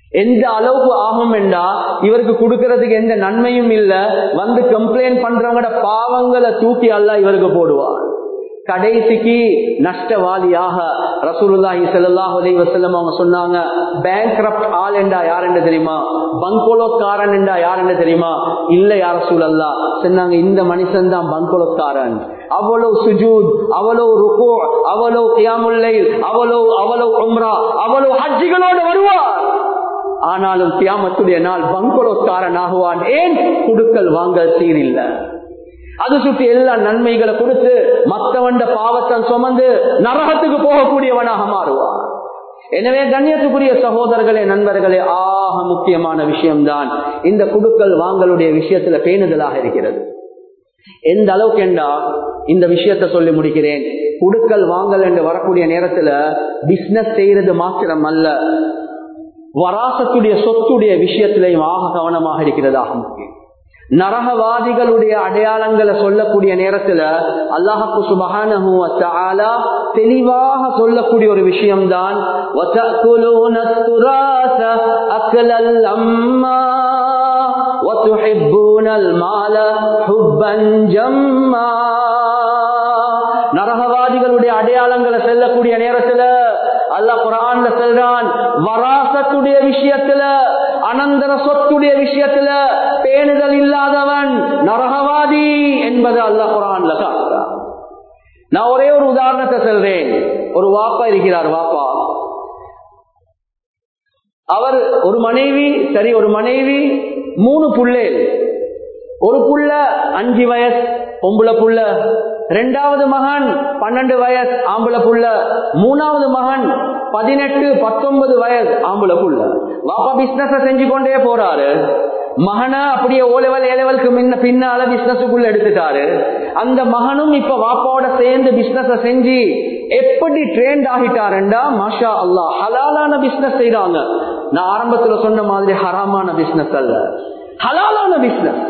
எந்த அளவுக்கு ஆகும் என்றா இவருக்கு கொடுக்கறதுக்கு எந்த நன்மையும் இல்ல வந்து கம்ப்ளைண்ட் பண்றவங்களோட பாவங்களை தூக்கி அல்ல இவருக்கு போடுவார் கடைசிக்கு நஷ்டவாதியாக ரசூலுல்லாஹி ஸல்லல்லாஹு அலைஹி வஸல்லம் அவங்க சொன்னாங்க பேங்க்ரப்ட் ஆள் என்றா யார் என்று தெரியுமா பங்கோலோத்காரன் என்றா யார் என்று தெரியுமா இல்ல யார் ரசூலல்லா சொன்னாங்க இந்த மனுஷன் தான் பங்கோலோத்காரன் அவ்வளவு சுஜூத் அவ்வளவு ருக்கு அவ்வளவு கியாமுல்லை அவ்வளவு அவ்வளவு உம்ரா அவ்வளவு ஹஜ்ஜிகளோடு வருவார் ஆனாலும் கியாமத்துடைய நாள் பங்கோலோத்காரன் ஆகுவான் ஏன் குடுக்கல் வாங்கல் சீரில்லை அது சுற்றி எல்லா நன்மைகளை கொடுத்து மற்றவண்ட பாவத்தை சுமந்து நரகத்துக்கு போகக்கூடியவனாக மாறுவான் எனவே கண்ணியத்துக்குரிய சகோதரர்களே நண்பர்களே ஆக முக்கியமான விஷயம்தான் இந்த குடுக்கல் வாங்கலுடைய விஷயத்துல பேணுதலாக இருக்கிறது எந்த அளவுக்கு என்றா இந்த விஷயத்த சொல்லி முடிக்கிறேன் குடுக்கல் வாங்கல் என்று வரக்கூடிய நேரத்துல பிசினஸ் செய்யறது மாத்திரம் அல்ல வராசத்துடைய சொத்துடைய விஷயத்திலையும் ஆக கவனமாக இருக்கிறதாக முக்கியம் நரகவாதிகளுடைய அடையாளங்களை சொல்லக்கூடிய நேரத்துல அல்லாஹு சுபஹானஹு வத்தஆலா தெளிவாக சொல்லக்கூடிய ஒரு விஷயம்தான் வதகுலூன துராஸ அக்லல் அம்மா வதுஹிப்பூனல் மால ஹுப்பன் ஜம்மா நரகவாதிகளுடைய அடையாளங்களை சொல்லக்கூடிய நேரத்துல அல்லாஹ் குரான்ல சொல்றான் வராசத்துடைய விஷயத்துல அனந்தர சொத்துடைய விஷயத்துல பேணுதல் இல்லாதவன் நரகவாதி என்பது அல்லாஹ் குரான்ல காட்டுறான் நான் ஒரே ஒரு உதாரணத்தை சொல்றேன் ஒரு வாப்பா இருக்கிறார் வாப்பா அவர் ஒரு மனைவி சரி ஒரு மனைவி மூணு புள்ளே ஒரு புள்ள அஞ்சு வயசு பொம்புல புள்ள ரெண்டாவது மகன் பன்னெண்டு வயசு ஆம்புல புள்ள மூணாவது மகன் பதினெட்டு பத்தொன்பது வயசு ஆம்புல புள்ள வாப்பா பிசினஸ் செஞ்சு கொண்டே போறாரு மகனை அப்படியே ஓ லெவல் ஏ லெவலுக்கு முன்ன பின்னால பிசினஸுக்குள்ள எடுத்துட்டாரு அந்த மகனும் இப்ப வாப்பாவோட சேர்ந்து பிசினஸ் செஞ்சு எப்படி ட்ரெண்ட் ஆகிட்டாருண்டா மாஷா அல்லா ஹலாலான பிசினஸ் செய்யறாங்க நான் ஆரம்பத்துல சொன்ன மாதிரி ஹராமான பிசினஸ் அல்ல ஹலாலான பிசினஸ்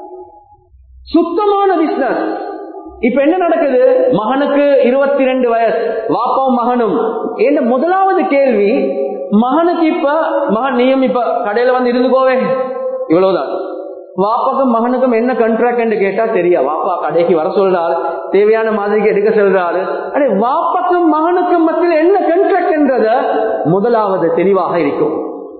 சுத்தமான பிசினஸ் இப்ப என்ன நடக்குது மகனுக்கு இருபத்தி ரெண்டு வயசு வாப்பாவும் மகனும் என்ன முதலாவது கேள்வி மகனுக்கு இப்ப மகன் நீயும் இப்ப கடையில வந்து இருந்துக்கோவே இவ்வளவுதான் வாப்பாக்கும் மகனுக்கும் என்ன கண்ட்ராக்ட் கேட்டா தெரியா வாப்பா கடைக்கு வர சொல்றாரு தேவையான மாதிரிக்கு எடுக்க சொல்றாரு அடே வாப்பாக்கும் மகனுக்கும் மத்தியில் என்ன கண்ட்ராக்ட் முதலாவது தெளிவாக இருக்கும்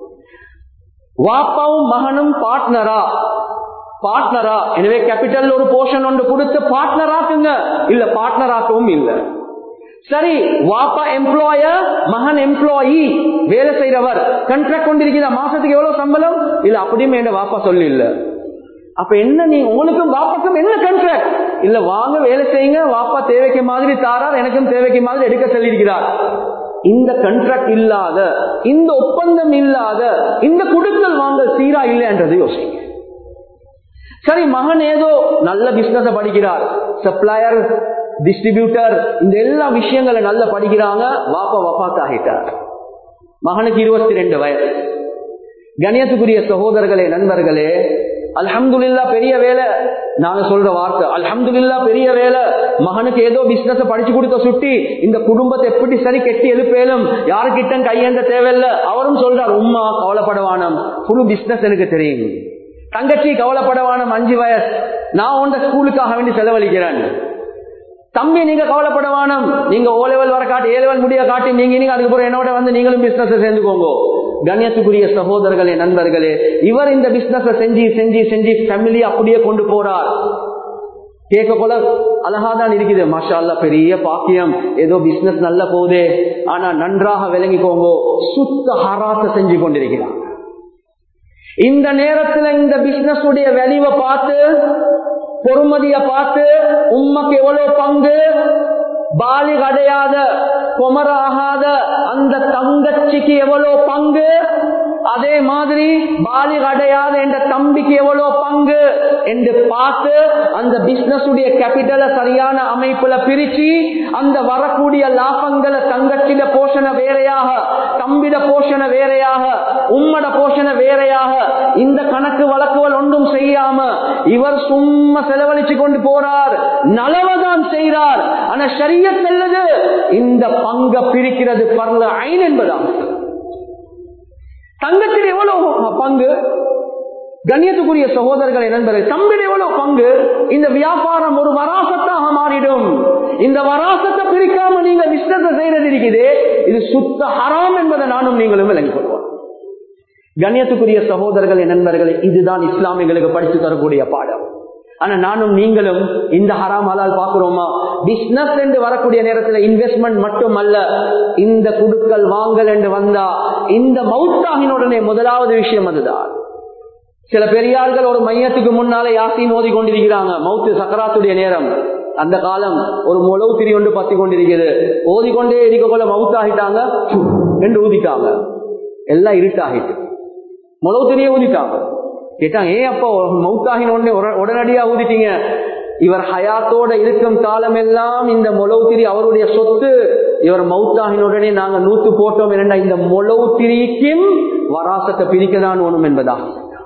வாப்பாவும் மகனும் பார்ட்னரா பார்ட்னரா எனவே கேபிட்டல் ஒரு போர்ஷன் ஒன்று கொடுத்து பார்ட்னராக்குங்க இல்ல பார்ட்னராக்கவும் இல்ல சரி வாப்பா எம்ப்ளாயர் மகன் எம்ப்ளாயி வேலை செய்யறவர் கண்ட்ராக்ட் கொண்டிருக்கிறா மாசத்துக்கு எவ்வளவு சம்பளம் இல்ல அப்படியும் என்ன வாப்பா சொல்லி இல்ல அப்ப என்ன நீ உங்களுக்கும் வாப்பாக்கும் என்ன கண்ட்ராக்ட் இல்ல வாங்க வேலை செய்யுங்க வாப்பா தேவைக்கு மாதிரி தாரார் எனக்கும் தேவைக்கு மாதிரி எடுக்க சொல்லியிருக்கிறார் இந்த கண்ட்ராக்ட் இல்லாத இந்த ஒப்பந்தம் இல்லாத இந்த குடுக்கல் வாங்கல் சீரா இல்லைன்றது யோசிங்க சரி மகன் ஏதோ நல்ல பிசினஸ் படிக்கிறார் சப்ளையர் டிஸ்ட்ரிபியூட்டர் இந்த எல்லா விஷயங்களை நல்ல படிக்கிறாங்க வாப்பா வபாத் ஆகிட்டார் மகனுக்கு இருபத்தி ரெண்டு வயசு கணியத்துக்குரிய சகோதரர்களே நண்பர்களே அல்ஹம்துல்லா பெரிய வேலை நாங்க சொல்ற வார்த்தை அல்ஹம்துல்லா பெரிய வேலை மகனுக்கு ஏதோ பிசினஸ் படிச்சு கொடுத்த சுட்டி இந்த குடும்பத்தை எப்படி சரி கெட்டி எழுப்பேலும் யாருக்கிட்ட கையேந்த தேவையில்லை அவரும் சொல்றார் உம்மா கவலைப்படவானம் புது பிசினஸ் எனக்கு தெரியும் தங்கச்சி கவலைப்படவானம் அஞ்சு வயசு நான் உண்ட ஸ்கூலுக்காக வேண்டி செலவழிக்கிறேன் தம்பி நீங்க கவலைப்படவானம் நீங்க ஓ லெவல் வர காட்டி ஏ லெவல் முடிய காட்டி நீங்க நீங்க அதுக்கப்புறம் என்னோட வந்து நீங்களும் பிசினஸ் சேர்ந்துக்கோங்க கண்ணியத்துக்குரிய சகோதரர்களே நண்பர்களே இவர் இந்த பிசினஸ் செஞ்சு செஞ்சு செஞ்சு ஃபேமிலி அப்படியே கொண்டு போறார் கேட்க போல அழகாதான் இருக்குது மாஷா அல்லா பெரிய பாக்கியம் ஏதோ பிசினஸ் நல்ல போதே ஆனா நன்றாக விளங்கிக்கோங்க சுத்த ஹராத்த செஞ்சு கொண்டிருக்கிறார் இந்த நேரத்துல இந்த பிசினஸ் உடைய வெளிவை பார்த்து பொறுமதிய பார்த்து உம்மக்கு எவ்வளவு பங்கு பாலி அடையாத குமர ஆகாத அந்த தங்கச்சிக்கு எவ்வளவு பங்கு அதே மாதிரி பாலி அடையாத என்ற தம்பிக்கு எவ்வளவு பங்கு என்று பார்த்து அந்த பிசினஸ் உடைய கேபிட்டலை சரியான அமைப்புல பிரிச்சு அந்த வரக்கூடிய லாபங்களை தங்கச்சிட போஷண வேறையாக தம்பிட போஷண வேறையாக உம்மட போஷண வேறையாக இந்த கணக்கு வழக்குகள் ஒன்றும் செய்யாம இவர் சும்மா செலவழிச்சு கொண்டு போறார் நலவதான் செய்கிறார் ஆனா சரிய செல்லது இந்த பங்க பிரிக்கிறது பரல ஐன் என்பதாம் தங்கத்தில் எவ்வளவு பங்கு கண்ணியத்துக்குரிய சகோதரர்களை நண்பர்கள் தம்பில் எவ்வளவு பங்கு இந்த வியாபாரம் ஒரு வராசத்தாக மாறிடும் இந்த வராசத்தை பிரிக்காம நீங்க விஷ்ணத்தை செய்யறது இருக்குது இது சுத்த ஹராம் என்பதை நானும் நீங்களும் விளங்கிக் கொள்வோம் கண்ணியத்துக்குரிய சகோதரர்களே நண்பர்களே இதுதான் இஸ்லாமியர்களுக்கு படித்து தரக்கூடிய பாடம் ஆனா நானும் நீங்களும் இந்த ஹராம் ஹலால் பாக்குறோமா பிசினஸ் என்று வரக்கூடிய நேரத்தில் இன்வெஸ்ட்மெண்ட் மட்டும் அல்ல இந்த குடுக்கல் வாங்கல் என்று வந்தா இந்த மவுத்தாகின உடனே முதலாவது விஷயம் அதுதான் சில பெரியார்கள் ஒரு மையத்துக்கு முன்னாலே யாசின் ஓதி கொண்டிருக்கிறாங்க மவுத்து சக்கராத்துடைய நேரம் அந்த காலம் ஒரு முளவு திரி ஒன்று பத்தி கொண்டிருக்கிறது ஓதிக்கொண்டே இருக்கக்குள்ள மவுத்தாகிட்டாங்க என்று ஊதிட்டாங்க எல்லாம் இருட்டாகிட்டு முளவு திரியே ஊதிட்டாங்க கேட்டாங்க ஏன் அப்போ மவுத்தாகின உடனே உடனடியா ஊதிட்டீங்க இவர் ஹயாத்தோட இருக்கும் காலம் எல்லாம் இந்த மொளவு திரி அவருடைய சொத்து இவர் மவுத்தாகின உடனே நாங்க நூத்து போட்டோம் என்னடா இந்த மொளவு திரிக்கும் வராசத்தை பிரிக்கதான் ஒண்ணும் என்பதா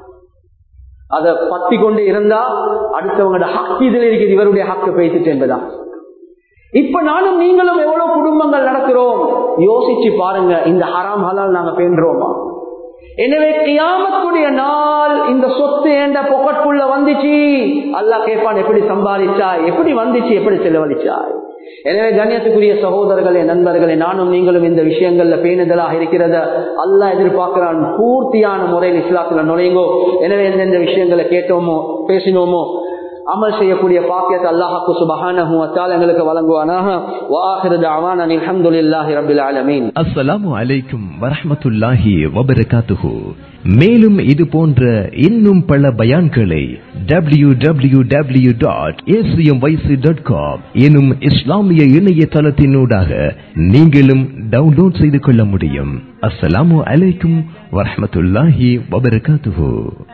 அதை பத்தி கொண்டு இருந்தா அடுத்தவங்களோட ஹக்கு இதில் இருக்குது இவருடைய ஹக்கு பேசிட்டு என்பதா இப்ப நானும் நீங்களும் எவ்வளவு குடும்பங்கள் நடக்கிறோம் யோசிச்சு பாருங்க இந்த ஹராம் ஹலால் நாங்க பேன்றோமா எனவே கியாமத்துடைய நாள் இந்த சொத்து என்ற பொக்கட்டுக்குள்ள வந்துச்சு அல்லா கேட்பான் எப்படி சம்பாதிச்சாய் எப்படி வந்துச்சு எப்படி செலவழிச்சாய் எனவே கண்ணியத்துக்குரிய சகோதரர்களே நண்பர்களே நானும் நீங்களும் இந்த விஷயங்கள்ல பேணுதலாக இருக்கிறத அல்லா எதிர்பார்க்கிறான் பூர்த்தியான முறையில் இஸ்லாத்துல நுழையுங்கோ எனவே எந்தெந்த விஷயங்களை கேட்டோமோ பேசினோமோ அமல் செய்யக்கூடிய பாக்கியத்தை அல்லாஹாக்கு சுபஹானஹு வத்தால் எங்களுக்கு வழங்குவானாக வாஹிரு தஅவானா அல்ஹம்துலில்லாஹி ரப்பில் ஆலமீன் அஸ்ஸலாமு அலைக்கும் வரஹ்மத்துல்லாஹி வபரகாத்துஹு மேலும் இது போன்ற இன்னும் பல பயான்களை W W W dot dot com எனும் இஸ்லாமிய இணையதளத்தினூடாக நீங்களும் டவுன்லோட் செய்து கொள்ள முடியும் அஸ்ஸலாமு அலைக்கும் வரஹ்மத்துல்லாஹி வபரகாத்துஹு